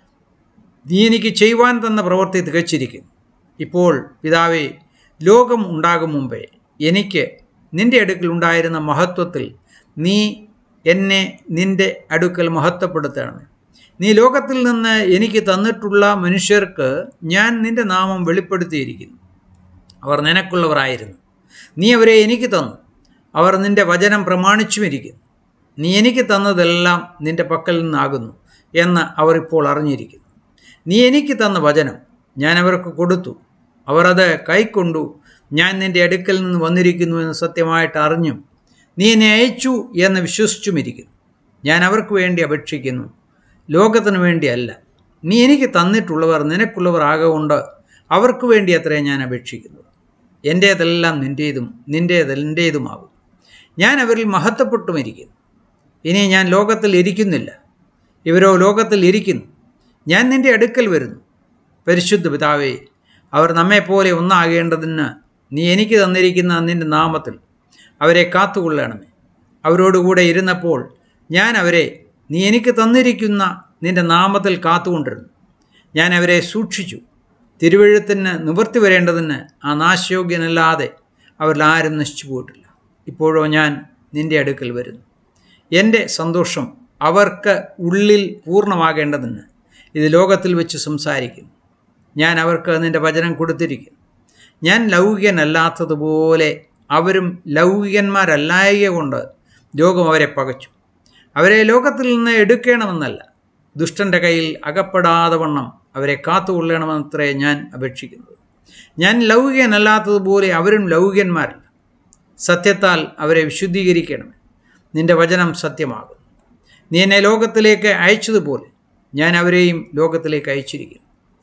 നീ എനിക്ക് ചെയ്യുവാൻ തന്ന പ്രവൃത്തി തികച്ചിരിക്കുന്നു ഇപ്പോൾ പിതാവേ ലോകം ഉണ്ടാകും മുമ്പേ എനിക്ക് നിന്റെ അടുക്കൽ ഉണ്ടായിരുന്ന മഹത്വത്തിൽ നീ എന്നെ നിന്റെ അടുക്കൽ മഹത്വപ്പെടുത്തണമേ നീ ലോകത്തിൽ നിന്ന് എനിക്ക് തന്നിട്ടുള്ള മനുഷ്യർക്ക് ഞാൻ നിന്റെ നാമം വെളിപ്പെടുത്തിയിരിക്കുന്നു അവർ നിനക്കുള്ളവരായിരുന്നു നീ അവരെ എനിക്ക് തന്നു അവർ നിന്റെ വചനം പ്രമാണിച്ചുമിരിക്കുന്നു നീ എനിക്ക് തന്നതെല്ലാം നിന്റെ പക്കൽ നിന്നാകുന്നു എന്ന് അവർ ഇപ്പോൾ അറിഞ്ഞിരിക്കുന്നു നീ എനിക്ക് തന്ന വചനം ഞാൻ അവർക്ക് കൊടുത്തു അവർ അത് കൈക്കൊണ്ടു ഞാൻ നിന്റെ അടുക്കൽ നിന്ന് വന്നിരിക്കുന്നു എന്ന് സത്യമായിട്ട് അറിഞ്ഞും നീ എന്നെ അയച്ചു എന്ന് വിശ്വസിച്ചുമിരിക്കുന്നു ഞാൻ അവർക്ക് വേണ്ടി അപേക്ഷിക്കുന്നു ലോകത്തിനു വേണ്ടിയല്ല നീ എനിക്ക് തന്നിട്ടുള്ളവർ നിനക്കുള്ളവർ ആകൊണ്ട് അവർക്ക് വേണ്ടി അത്രേ ഞാൻ അപേക്ഷിക്കുന്നത് എൻ്റേതെല്ലാം നിൻ്റേതും നിൻ്റേത് എൻ്റേതുമാകും ഞാൻ അവരിൽ മഹത്വപ്പെട്ടുമിരിക്കുന്നു ഇനി ഞാൻ ലോകത്തിൽ ഇരിക്കുന്നില്ല ഇവരോ ലോകത്തിൽ ഇരിക്കുന്നു ഞാൻ നിൻ്റെ അടുക്കൽ വരുന്നു പരിശുദ്ധ പിതാവേ അവർ നമ്മെപ്പോലെ ഒന്നാകേണ്ടതിന് നീ എനിക്ക് തന്നിരിക്കുന്ന നിൻ്റെ നാമത്തിൽ അവരെ കാത്തുകൊള്ളണമേ അവരോടുകൂടെ ഇരുന്നപ്പോൾ ഞാൻ അവരെ നീ എനിക്ക് തന്നിരിക്കുന്ന നിൻ്റെ നാമത്തിൽ കാത്തുകൊണ്ടിരുന്നു ഞാൻ അവരെ സൂക്ഷിച്ചു തിരുവഴുത്തിന് നിവൃത്തി വരേണ്ടതിന് ആ നാശയോഗ്യനല്ലാതെ അവരിൽ ആരും നശിച്ചു പോയിട്ടില്ല ഇപ്പോഴോ ഞാൻ നിൻ്റെ അടുക്കൽ വരുന്നു എൻ്റെ സന്തോഷം അവർക്ക് ഉള്ളിൽ പൂർണ്ണമാകേണ്ടതിന് ഇത് ലോകത്തിൽ വെച്ച് സംസാരിക്കുന്നു ഞാൻ അവർക്ക് നിൻ്റെ വചനം കൊടുത്തിരിക്കുന്നു ഞാൻ ലൗകികനല്ലാത്തതുപോലെ അവരും ലൗകികന്മാരല്ലായക കൊണ്ട് ലോകം അവരെ പകച്ചു അവരെ ലോകത്തിൽ നിന്ന് എടുക്കണമെന്നല്ല ദുഷ്ടൻ്റെ കയ്യിൽ അകപ്പെടാതെ വണ്ണം അവരെ കാത്തുകൊള്ളണമെന്നത്രേ ഞാൻ അപേക്ഷിക്കുന്നത് ഞാൻ ലൗകികനല്ലാത്തതുപോലെ അവരും ലൗകികന്മാരല്ല സത്യത്താൽ അവരെ വിശുദ്ധീകരിക്കണമേ നിന്റെ വചനം സത്യമാകും നീ എന്നെ ലോകത്തിലേക്ക് അയച്ചതുപോലെ ഞാൻ അവരെയും ലോകത്തിലേക്ക് അയച്ചിരിക്കുന്നു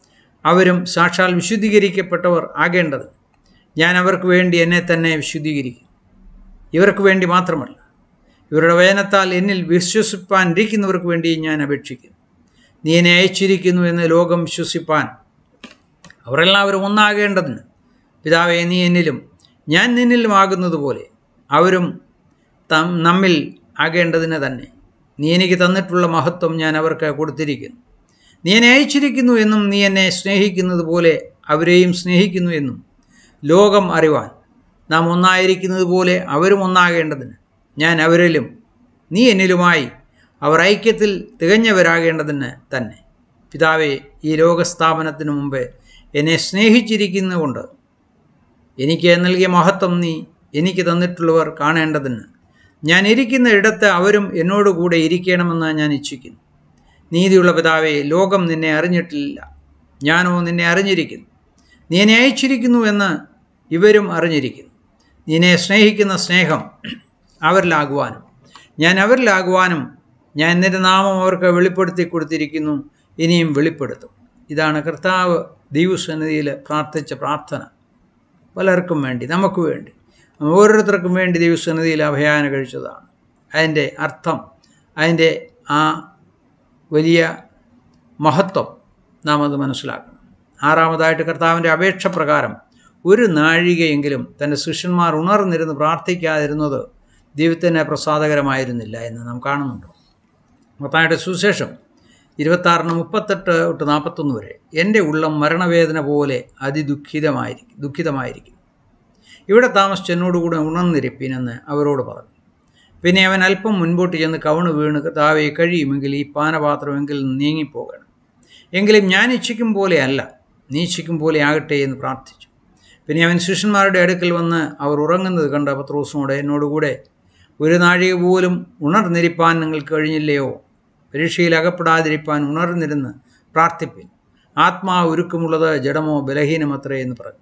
അവരും സാക്ഷാൽ വിശുദ്ധീകരിക്കപ്പെട്ടവർ ആകേണ്ടത് ഞാൻ അവർക്ക് വേണ്ടി എന്നെ തന്നെ വിശുദ്ധീകരിക്കും ഇവർക്ക് വേണ്ടി മാത്രമല്ല ഇവരുടെ വചനത്താൽ എന്നിൽ വിശ്വസിപ്പാനിരിക്കുന്നവർക്ക് വേണ്ടി ഞാൻ അപേക്ഷിക്കുന്നു നീ എന്നെ അയച്ചിരിക്കുന്നു എന്ന് ലോകം വിശ്വസിപ്പാൻ അവരെല്ലാവരും ഒന്നാകേണ്ടതിന് പിതാവെ നീ എന്നിലും ഞാൻ നിന്നിലും ആകുന്നത് പോലെ അവരും തം നമ്മിൽ ആകേണ്ടതിന് തന്നെ നീ എനിക്ക് തന്നിട്ടുള്ള മഹത്വം ഞാൻ അവർക്ക് കൊടുത്തിരിക്കുന്നു നീ എന്നെ അയച്ചിരിക്കുന്നു എന്നും നീ എന്നെ സ്നേഹിക്കുന്നത് പോലെ അവരെയും സ്നേഹിക്കുന്നു എന്നും ലോകം അറിവാൻ നാം ഒന്നായിരിക്കുന്നത് പോലെ അവരും ഒന്നാകേണ്ടതിന് ഞാൻ അവരിലും നീ എന്നിലുമായി അവർ ഐക്യത്തിൽ തികഞ്ഞവരാകേണ്ടതിന് തന്നെ പിതാവെ ഈ ലോകസ്ഥാപനത്തിനു മുമ്പ് എന്നെ സ്നേഹിച്ചിരിക്കുന്നതുകൊണ്ട് എനിക്ക് നൽകിയ മഹത്വം നീ എനിക്ക് തന്നിട്ടുള്ളവർ കാണേണ്ടതിന് ഞാൻ ഇരിക്കുന്ന ഇടത്ത് അവരും എന്നോടുകൂടെ ഇരിക്കണമെന്ന് ഞാൻ ഇച്ഛിക്കുന്നു നീതിയുള്ള പിതാവെ ലോകം നിന്നെ അറിഞ്ഞിട്ടില്ല ഞാനോ നിന്നെ അറിഞ്ഞിരിക്കുന്നു നീ എന്നെ അയച്ചിരിക്കുന്നു എന്ന് ഇവരും അറിഞ്ഞിരിക്കുന്നു നിന്നെ സ്നേഹിക്കുന്ന സ്നേഹം അവരിലാകുവാനും ഞാൻ അവരിലാകുവാനും ഞാൻ നിന്റെ നാമം അവർക്ക് വെളിപ്പെടുത്തി കൊടുത്തിരിക്കുന്നു ഇനിയും വെളിപ്പെടുത്തും ഇതാണ് കർത്താവ് ദൈവസന്നിധിയിൽ പ്രാർത്ഥിച്ച പ്രാർത്ഥന പലർക്കും വേണ്ടി നമുക്ക് വേണ്ടി ഓരോരുത്തർക്കും വേണ്ടി ദൈവസന്നിധിയിൽ അഭയാന കഴിച്ചതാണ് അതിൻ്റെ അർത്ഥം അതിൻ്റെ ആ വലിയ മഹത്വം നാം അത് മനസ്സിലാക്കണം ആറാമതായിട്ട് കർത്താവിൻ്റെ അപേക്ഷ പ്രകാരം ഒരു നാഴികയെങ്കിലും തൻ്റെ ശിഷ്യന്മാർ ഉണർന്നിരുന്ന് പ്രാർത്ഥിക്കാതിരുന്നത് ദൈവത്തിന് പ്രസാദകരമായിരുന്നില്ല എന്ന് നാം കാണുന്നുണ്ട് മത്തായുടെ സുശേഷം ഇരുപത്താറിന് മുപ്പത്തെട്ട് തൊട്ട് നാൽപ്പത്തൊന്ന് വരെ എൻ്റെ ഉള്ളം മരണവേദന പോലെ അതിദുഃഖിതമായിരിക്കും ദുഃഖിതമായിരിക്കും ഇവിടെ താമസിച്ച് എന്നോടുകൂടെ ഉണർന്നിരിപ്പീനെന്ന് അവരോട് പറഞ്ഞു പിന്നെ അവൻ അല്പം മുൻപോട്ട് ചെന്ന് കവണ് വീണ് താവെ കഴിയുമെങ്കിൽ ഈ പാനപാത്രമെങ്കിൽ നീങ്ങിപ്പോകണം എങ്കിലും ഞാൻ ഇച്ഛിക്കും പോലെയല്ല നീ ഇച്ഛിക്കും പോലെ ആകട്ടെ എന്ന് പ്രാർത്ഥിച്ചു പിന്നെ അവൻ ശിഷ്യന്മാരുടെ അടുക്കൽ വന്ന് അവർ ഉറങ്ങുന്നത് കണ്ട പത്രോസിനോട് എന്നോടുകൂടെ ഒരു നാഴിക പോലും ഉണർന്നിരിപ്പാൻ നിങ്ങൾക്ക് കഴിഞ്ഞില്ലയോ പരീക്ഷയിൽ അകപ്പെടാതിരിപ്പാൻ ഉണർന്നിരുന്ന് പ്രാർത്ഥിപ്പിൻ ആത്മാവ് ഒരുക്കമുള്ളത് ജഡമോ ബലഹീനമത്രേ എന്ന് പറഞ്ഞു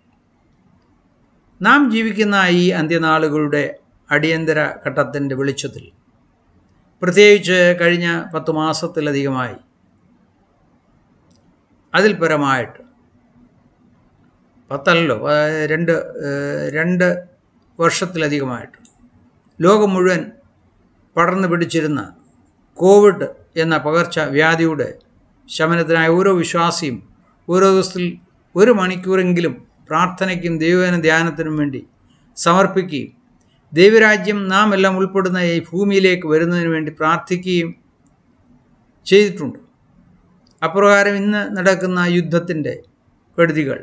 നാം ജീവിക്കുന്ന ഈ അന്ത്യനാളുകളുടെ അടിയന്തര ഘട്ടത്തിൻ്റെ വെളിച്ചത്തിൽ പ്രത്യേകിച്ച് കഴിഞ്ഞ പത്ത് മാസത്തിലധികമായി അതിൽ പരമായിട്ട് പത്തല്ലോ ആ, രണ്ട് ഏഹ്, രണ്ട് വർഷത്തിലധികമായിട്ട് ലോകം മുഴുവൻ പടർന്നു പിടിച്ചിരുന്ന കോവിഡ് എന്ന പകർച്ച വ്യാധിയുടെ ശമനത്തിനായ ഓരോ വിശ്വാസിയും ഓരോ ദിവസത്തിൽ ഒരു മണിക്കൂറെങ്കിലും പ്രാർത്ഥനയ്ക്കും ദൈവന ധ്യാനത്തിനും വേണ്ടി സമർപ്പിക്കുകയും ദൈവരാജ്യം നാം എല്ലാം ഉൾപ്പെടുന്ന ഈ ഭൂമിയിലേക്ക് വരുന്നതിന് വേണ്ടി പ്രാർത്ഥിക്കുകയും ചെയ്തിട്ടുണ്ട് അപ്രകാരം ഇന്ന് നടക്കുന്ന യുദ്ധത്തിൻ്റെ കെടുതികൾ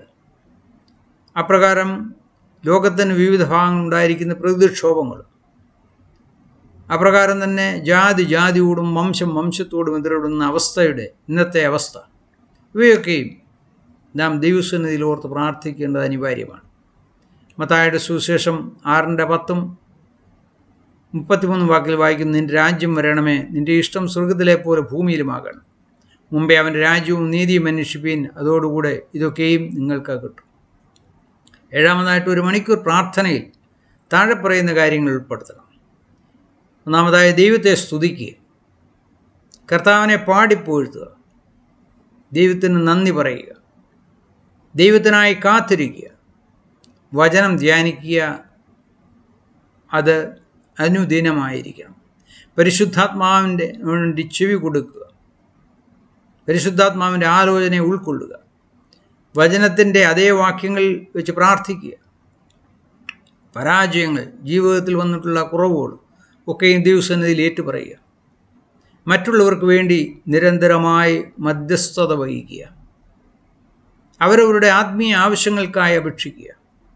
അപ്രകാരം ലോകത്തിന് വിവിധ ഭാഗങ്ങളുണ്ടായിരിക്കുന്ന പ്രകൃതിക്ഷോഭങ്ങൾ അപ്രകാരം തന്നെ ജാതി ജാതിയോടും വംശം വംശത്തോടും എതിരിടുന്ന അവസ്ഥയുടെ ഇന്നത്തെ അവസ്ഥ ഇവയൊക്കെയും നാം ദൈവസന്നിധിയിൽ ഓർത്ത് പ്രാർത്ഥിക്കേണ്ടത് അനിവാര്യമാണ് മത്തായുടെ സുവിശേഷം ആറിൻ്റെ പത്തും മുപ്പത്തിമൂന്ന് വാക്കിൽ വായിക്കുന്നു നിന്റെ രാജ്യം വരണമേ നിന്റെ ഇഷ്ടം സ്വർഗത്തിലെ പോലെ ഭൂമിയിലുമാകണം മുമ്പേ അവൻ്റെ രാജ്യവും നീതിയും അന്വേഷിപ്പീൻ അതോടുകൂടെ ഇതൊക്കെയും നിങ്ങൾക്ക് കിട്ടും ഏഴാമതായിട്ട് ഒരു മണിക്കൂർ പ്രാർത്ഥനയിൽ താഴെ പറയുന്ന കാര്യങ്ങൾ ഉൾപ്പെടുത്തണം ഒന്നാമതായി ദൈവത്തെ സ്തുതിക്കുക കർത്താവിനെ പാടിപ്പോഴ്ത്തുക ദൈവത്തിന് നന്ദി പറയുക ദൈവത്തിനായി കാത്തിരിക്കുക വചനം ധ്യാനിക്കുക അത് അനുദിനമായിരിക്കണം പരിശുദ്ധാത്മാവിൻ്റെ വേണ്ടി ചെവി കൊടുക്കുക പരിശുദ്ധാത്മാവിൻ്റെ ആലോചനയെ ഉൾക്കൊള്ളുക വചനത്തിൻ്റെ അതേ വാക്യങ്ങൾ വെച്ച് പ്രാർത്ഥിക്കുക പരാജയങ്ങൾ ജീവിതത്തിൽ വന്നിട്ടുള്ള കുറവുകൾ ഒക്കെയും ദൈവസന്നിധിയിൽ ഏറ്റുപറയുക മറ്റുള്ളവർക്ക് വേണ്ടി നിരന്തരമായി മധ്യസ്ഥത വഹിക്കുക അവരവരുടെ ആത്മീയ ആവശ്യങ്ങൾക്കായി അപേക്ഷിക്കുക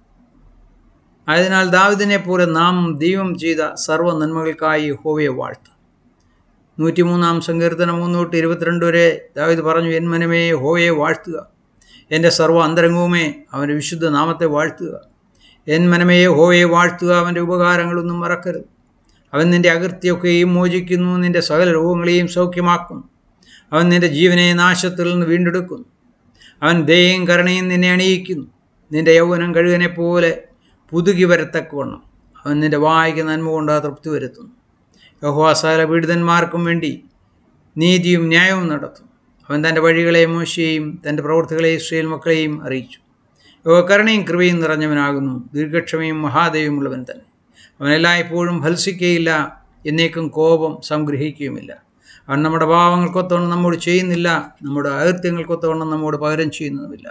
അതിനാൽ ദാവിദിനെ പോലെ നാം ദൈവം ചെയ്ത സർവ്വ നന്മകൾക്കായി ഹോവയെ വാഴ്ത്താം നൂറ്റിമൂന്നാം സങ്കീർത്തനം മൂന്ന് തൊട്ട് ഇരുപത്തിരണ്ട് വരെ ദാവിദ് പറഞ്ഞു എൻ മനമേ ഹോവയെ വാഴ്ത്തുക എൻ്റെ സർവ്വ അന്തരംഗവുമേ അവൻ്റെ വിശുദ്ധ നാമത്തെ വാഴ്ത്തുക എൻ മനമയെ ഹോവയെ വാഴ്ത്തുക അവൻ്റെ ഉപകാരങ്ങളൊന്നും മറക്കരുത് അവൻ നിൻ്റെ അകൃത്യമൊക്കെയും മോചിക്കുന്നു നിൻ്റെ സകല രോഗങ്ങളെയും സൗഖ്യമാക്കുന്നു അവൻ നിൻ്റെ ജീവനെ നാശത്തിൽ നിന്ന് വീണ്ടെടുക്കുന്നു അവൻ ദയയും കരുണയും നിന്നെ അണിയിക്കുന്നു നിൻ്റെ യൗവനം കഴുകനെ പോലെ പുതുകി വരത്തക്കവണ്ണം അവൻ നിൻ്റെ വായിക്ക് നന്മ കൊണ്ട് തൃപ്തി വരുത്തുന്നു യഹോവാസാല പീഡിതന്മാർക്കും വേണ്ടി നീതിയും ന്യായവും നടത്തും അവൻ തൻ്റെ വഴികളെ മോശയെയും തൻ്റെ പ്രവൃത്തികളെ ഇസ്രയേൽ മക്കളെയും അറിയിച്ചു യഹോ കരുണയും കൃപയും നിറഞ്ഞവനാകുന്നു ദീർഘക്ഷമയും മഹാദേവമുള്ളവൻ തന്നെ അവൻ എല്ലായ്പ്പോഴും ഭത്സിക്കുകയില്ല എന്നേക്കും കോപം സംഗ്രഹിക്കുകയുമില്ല അവൻ നമ്മുടെ പാവങ്ങൾക്കൊത്തവണ്ണം നമ്മോട് ചെയ്യുന്നില്ല നമ്മുടെ അകൃത്യങ്ങൾക്കൊത്തവണ്ണം നമ്മോട് പകരം ചെയ്യുന്നതുമില്ല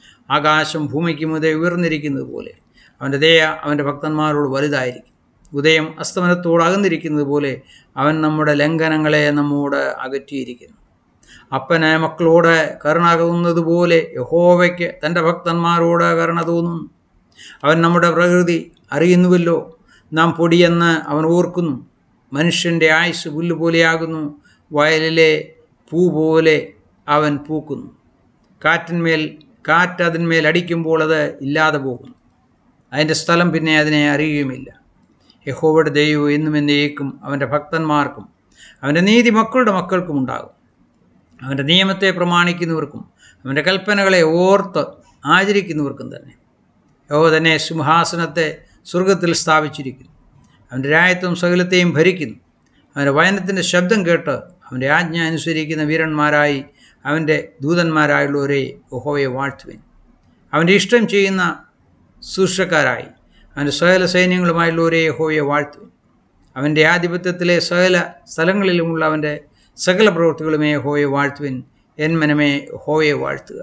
ആകാശം ഭൂമിക്ക് മുതൽ ഉയർന്നിരിക്കുന്നത് പോലെ അവൻ്റെ ദയ അവൻ്റെ ഭക്തന്മാരോട് വലുതായിരിക്കും ഉദയം അസ്തമനത്തോട് അകന്നിരിക്കുന്നത് പോലെ അവൻ നമ്മുടെ ലംഘനങ്ങളെ നമ്മോട് അകറ്റിയിരിക്കുന്നു അപ്പന് മക്കളോട് കരുണ തോന്നുന്നത് പോലെ യഹോവയ്ക്ക് തൻ്റെ ഭക്തന്മാരോട് കരുണ തോന്നുന്നു അവൻ നമ്മുടെ പ്രകൃതി അറിയുന്നുവല്ലോ നാം പൊടിയെന്ന് അവൻ ഓർക്കുന്നു മനുഷ്യൻ്റെ ആയുസ് പുല്ല് പോലെയാകുന്നു വയലിലെ പൂ പോലെ അവൻ പൂക്കുന്നു കാറ്റിന്മേൽ കാറ്റ് അതിന്മേൽ അടിക്കുമ്പോൾ അത് ഇല്ലാതെ പോകുന്നു അതിൻ്റെ സ്ഥലം പിന്നെ അതിനെ അറിയുകയുമില്ല യഹോവയുടെ ദൈവം എന്നും എന്നേക്കും അവൻ്റെ ഭക്തന്മാർക്കും അവൻ്റെ നീതി മക്കളുടെ മക്കൾക്കും ഉണ്ടാകും അവൻ്റെ നിയമത്തെ പ്രമാണിക്കുന്നവർക്കും അവൻ്റെ കൽപ്പനകളെ ഓർത്ത് ആചരിക്കുന്നവർക്കും തന്നെ യഹോ തന്നെ സിംഹാസനത്തെ സ്വർഗത്തിൽ സ്ഥാപിച്ചിരിക്കുന്നു അവൻ്റെ രായത്വം സകലത്തെയും ഭരിക്കുന്നു അവൻ്റെ വയനത്തിൻ്റെ ശബ്ദം കേട്ട് അവൻ്റെ ആജ്ഞ അനുസരിക്കുന്ന വീരന്മാരായി അവൻ്റെ ദൂതന്മാരായുള്ളവരെ യഹോവയെ വാഴ്ത്തുവിൻ അവൻ്റെ ഇഷ്ടം ചെയ്യുന്ന ശുശ്രക്കാരായി അവൻ്റെ സകല സൈന്യങ്ങളുമായുള്ളവരെ യഹോവയെ വാഴ്ത്തുവിൻ അവൻ്റെ ആധിപത്യത്തിലെ സകല സ്ഥലങ്ങളിലുമുള്ള അവൻ്റെ സകല പ്രവൃത്തികളുമേ ഹോയെ വാഴ്ത്തുവിൻ എൻ മനമേ ഹോയെ വാഴ്ത്തുക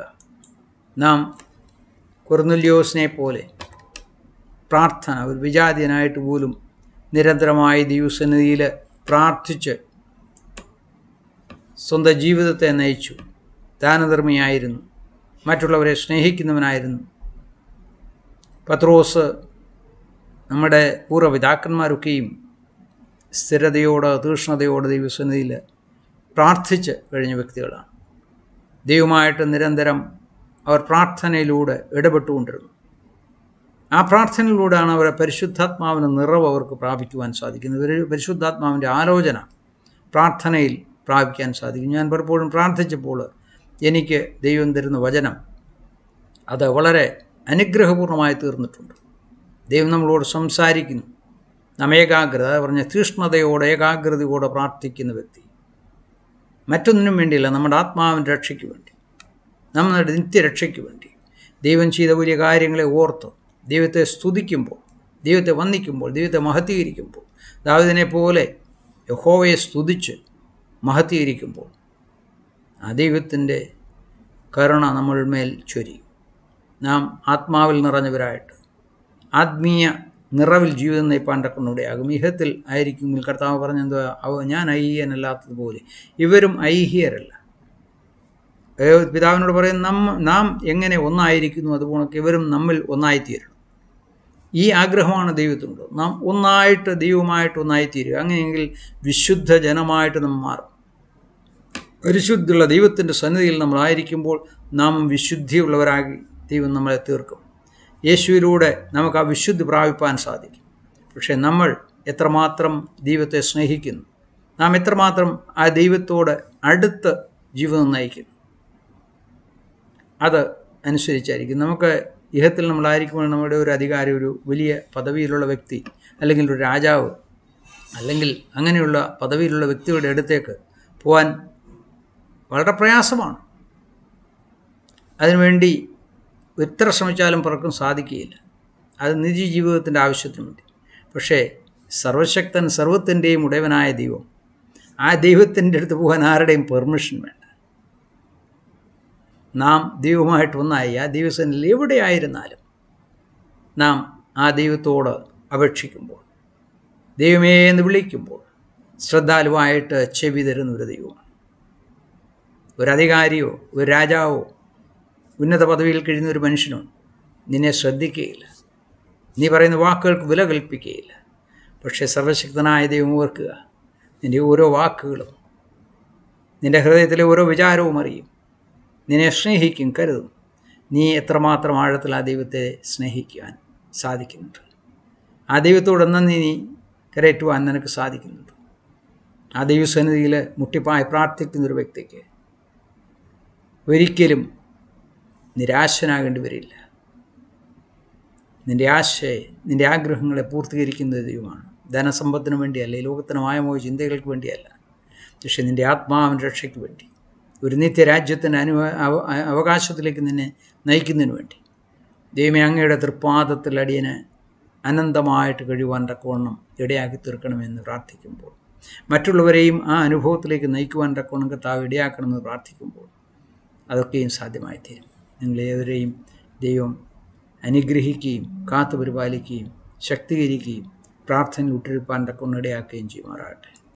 നാം കൊർന്നുല്യോസിനെ പോലെ പ്രാർത്ഥന ഒരു വിജാതീയനായിട്ട് പോലും നിരന്തരമായി ദൈവസന്നിധിയിൽ പ്രാർത്ഥിച്ച് സ്വന്തം ജീവിതത്തെ നയിച്ചു ദാനധർമ്മിയായിരുന്നു മറ്റുള്ളവരെ സ്നേഹിക്കുന്നവനായിരുന്നു പത്രോസ് നമ്മുടെ പൂർവ്വപിതാക്കന്മാരൊക്കെയും സ്ഥിരതയോട് തീഷ്ണതയോട് ദൈവസന്നിധിയിൽ പ്രാർത്ഥിച്ച് കഴിഞ്ഞ വ്യക്തികളാണ് ദൈവമായിട്ട് നിരന്തരം അവർ പ്രാർത്ഥനയിലൂടെ ഇടപെട്ടുകൊണ്ടിരുന്നു ആ പ്രാർത്ഥനയിലൂടെയാണ് അവരെ പരിശുദ്ധാത്മാവിന് നിറവ് അവർക്ക് പ്രാപിക്കുവാൻ സാധിക്കുന്നത് ഒരു പരിശുദ്ധാത്മാവിൻ്റെ ആലോചന പ്രാർത്ഥനയിൽ പ്രാപിക്കാൻ സാധിക്കും ഞാൻ പലപ്പോഴും പ്രാർത്ഥിച്ചപ്പോൾ എനിക്ക് ദൈവം തരുന്ന വചനം അത് വളരെ അനുഗ്രഹപൂർണ്ണമായി തീർന്നിട്ടുണ്ട് ദൈവം നമ്മളോട് സംസാരിക്കുന്നു നാം ഏകാഗ്രത പറഞ്ഞ തീഷ്ണതയോടെ ഏകാഗ്രതയോടെ പ്രാർത്ഥിക്കുന്ന വ്യക്തി മറ്റൊന്നിനും വേണ്ടിയില്ല നമ്മുടെ ആത്മാവിൻ്റെ രക്ഷയ്ക്ക് വേണ്ടി നമ്മുടെ നിത്യരക്ഷയ്ക്ക് വേണ്ടി ദൈവം ചെയ്ത വലിയ കാര്യങ്ങളെ ഓർത്ത് ദൈവത്തെ സ്തുതിക്കുമ്പോൾ ദൈവത്തെ വന്ദിക്കുമ്പോൾ ദൈവത്തെ മഹത്വീകരിക്കുമ്പോൾ ദാവിദിനെ പോലെ യഹോവയെ സ്തുതിച്ച് മഹത്വീകരിക്കുമ്പോൾ ആ ദൈവത്തിൻ്റെ കരുണ നമ്മൾ മേൽ ചൊരിയും നാം ആത്മാവിൽ നിറഞ്ഞവരായിട്ട് ആത്മീയ നിറവിൽ ജീവിതം നയിപ്പാൻ തക്കണൂടെയാകും ഇഹത്തിൽ ആയിരിക്കുമെങ്കിൽ കർത്താവ് പറഞ്ഞെന്തോ അവ ഞാൻ ഐഹിയനല്ലാത്തതുപോലെ ഇവരും ഐഹിയരല്ല പിതാവിനോട് പറയും നമ്മ നാം എങ്ങനെ ഒന്നായിരിക്കുന്നു അതുപോലെ ഇവരും നമ്മിൽ ഒന്നായിത്തീരണം ഈ ആഗ്രഹമാണ് ദൈവത്തിനുള്ളത് നാം ഒന്നായിട്ട് ദൈവമായിട്ട് ഒന്നായിത്തീരുക അങ്ങനെയെങ്കിൽ വിശുദ്ധ ജനമായിട്ട് നാം മാറും പരിശുദ്ധിയുള്ള ദൈവത്തിൻ്റെ സന്നിധിയിൽ നമ്മളായിരിക്കുമ്പോൾ നാം വിശുദ്ധിയുള്ളവരാಗಿ ദൈവം നമ്മളെ തീർക്കും യേശുവിലൂടെ നമുക്ക് ആ വിശുദ്ധി പ്രാപിപ്പാൻ സാധിക്കും പക്ഷേ നമ്മൾ എത്രമാത്രം ദൈവത്തെ സ്നേഹിക്കുന്നു നാം എത്രമാത്രം ആ ദൈവത്തോട് അടുത്ത് ജീവിതം നയിക്കുന്നു അത് അനുസരിച്ചായിരിക്കും നമുക്ക് ഇഹത്തിൽ നമ്മളായിരിക്കുമ്പോൾ നമ്മുടെ ഒരു അധികാരി ഒരു വലിയ പദവിയിലുള്ള വ്യക്തി അല്ലെങ്കിൽ ഒരു രാജാവ് അല്ലെങ്കിൽ അങ്ങനെയുള്ള പദവിയിലുള്ള വ്യക്തിയുടെ അടുത്തേക്ക് പോകാൻ വളരെ പ്രയാസമാണ് അതിനുവേണ്ടി എത്ര ശ്രമിച്ചാലും പലർക്കും സാധിക്കുകയില്ല അത് നിജ ജീവിതത്തിൻ്റെ ആവശ്യത്തിന് വേണ്ടി പക്ഷേ സർവശക്തൻ സർവത്തിൻ്റെയും ഉടയവനായ ദൈവം ആ ദൈവത്തിൻ്റെ അടുത്ത് പോകാൻ ആരുടെയും പെർമിഷൻ വേണ്ട നാം ദൈവമായിട്ട് ഒന്നായി ആ ദൈവസനിൽ എവിടെയായിരുന്നാലും നാം ആ ദൈവത്തോട് അപേക്ഷിക്കുമ്പോൾ ദൈവമേ എന്ന് വിളിക്കുമ്പോൾ ശ്രദ്ധാലുവായിട്ട് ചെവി തരുന്ന ഒരു ദൈവമാണ് ഒരധികാരിയോ ഒരു രാജാവോ ഉന്നത പദവിയിൽ കഴിയുന്ന ഒരു മനുഷ്യനോ നിന്നെ ശ്രദ്ധിക്കുകയില്ല നീ പറയുന്ന വാക്കുകൾക്ക് വില കൽപ്പിക്കുകയില്ല പക്ഷേ സർവശക്തനായ ദൈവം ഓർക്കുക നിൻ്റെ ഓരോ വാക്കുകളും നിൻ്റെ ഹൃദയത്തിലെ ഓരോ വിചാരവും അറിയും നിന്നെ സ്നേഹിക്കും കരുതും നീ എത്രമാത്രം ആഴത്തിൽ ആ ദൈവത്തെ സ്നേഹിക്കുവാൻ സാധിക്കുന്നുണ്ട് ആ ദൈവത്തോട് നന്ദി നീ കരയറ്റുവാൻ നിനക്ക് സാധിക്കുന്നുണ്ട് ആ ദൈവസന്നിധിയിൽ മുട്ടിപ്പായി പ്രാർത്ഥിക്കുന്ന ഒരു വ്യക്തിക്ക് ഒരിക്കലും നിരാശനാകേണ്ടി വരില്ല നിൻ്റെ ആശയെ നിൻ്റെ ആഗ്രഹങ്ങളെ പൂർത്തീകരിക്കുന്ന ദൈവമാണ് ധനസമ്പത്തിന് വേണ്ടിയല്ല ഈ ലോകത്തിന് മായമോ ചിന്തകൾക്ക് വേണ്ടിയല്ല പക്ഷേ നിൻ്റെ ആത്മാവിൻ്റെ രക്ഷയ്ക്ക് വേണ്ടി ഒരു നിത്യരാജ്യത്തിൻ്റെ അനു അവകാശത്തിലേക്ക് നിന്നെ നയിക്കുന്നതിന് വേണ്ടി ദൈവമേ അങ്ങയുടെ തൃപ്പാദത്തിൽ അടിയന് അനന്തമായിട്ട് കഴിയുവാൻ തക്കവണ്ണം ഇടയാക്കി തീർക്കണമെന്ന് പ്രാർത്ഥിക്കുമ്പോൾ മറ്റുള്ളവരെയും ആ അനുഭവത്തിലേക്ക് നയിക്കുവാൻ തക്കവണ്ണം കർത്താവ് ഇടയാക്കണമെന്ന് പ്രാർത്ഥിക്കുമ്പോൾ അതൊക്കെയും സാധ്യമായി തീരും നിങ്ങളേവരെയും ദൈവം അനുഗ്രഹിക്കുകയും കാത്തു പരിപാലിക്കുകയും ശക്തീകരിക്കുകയും പ്രാർത്ഥന ഉട്ടിരിപ്പാൻ തക്കവണ്ണം ഇടയാക്കുകയും ചെയ്യുമാറാകട്ടെ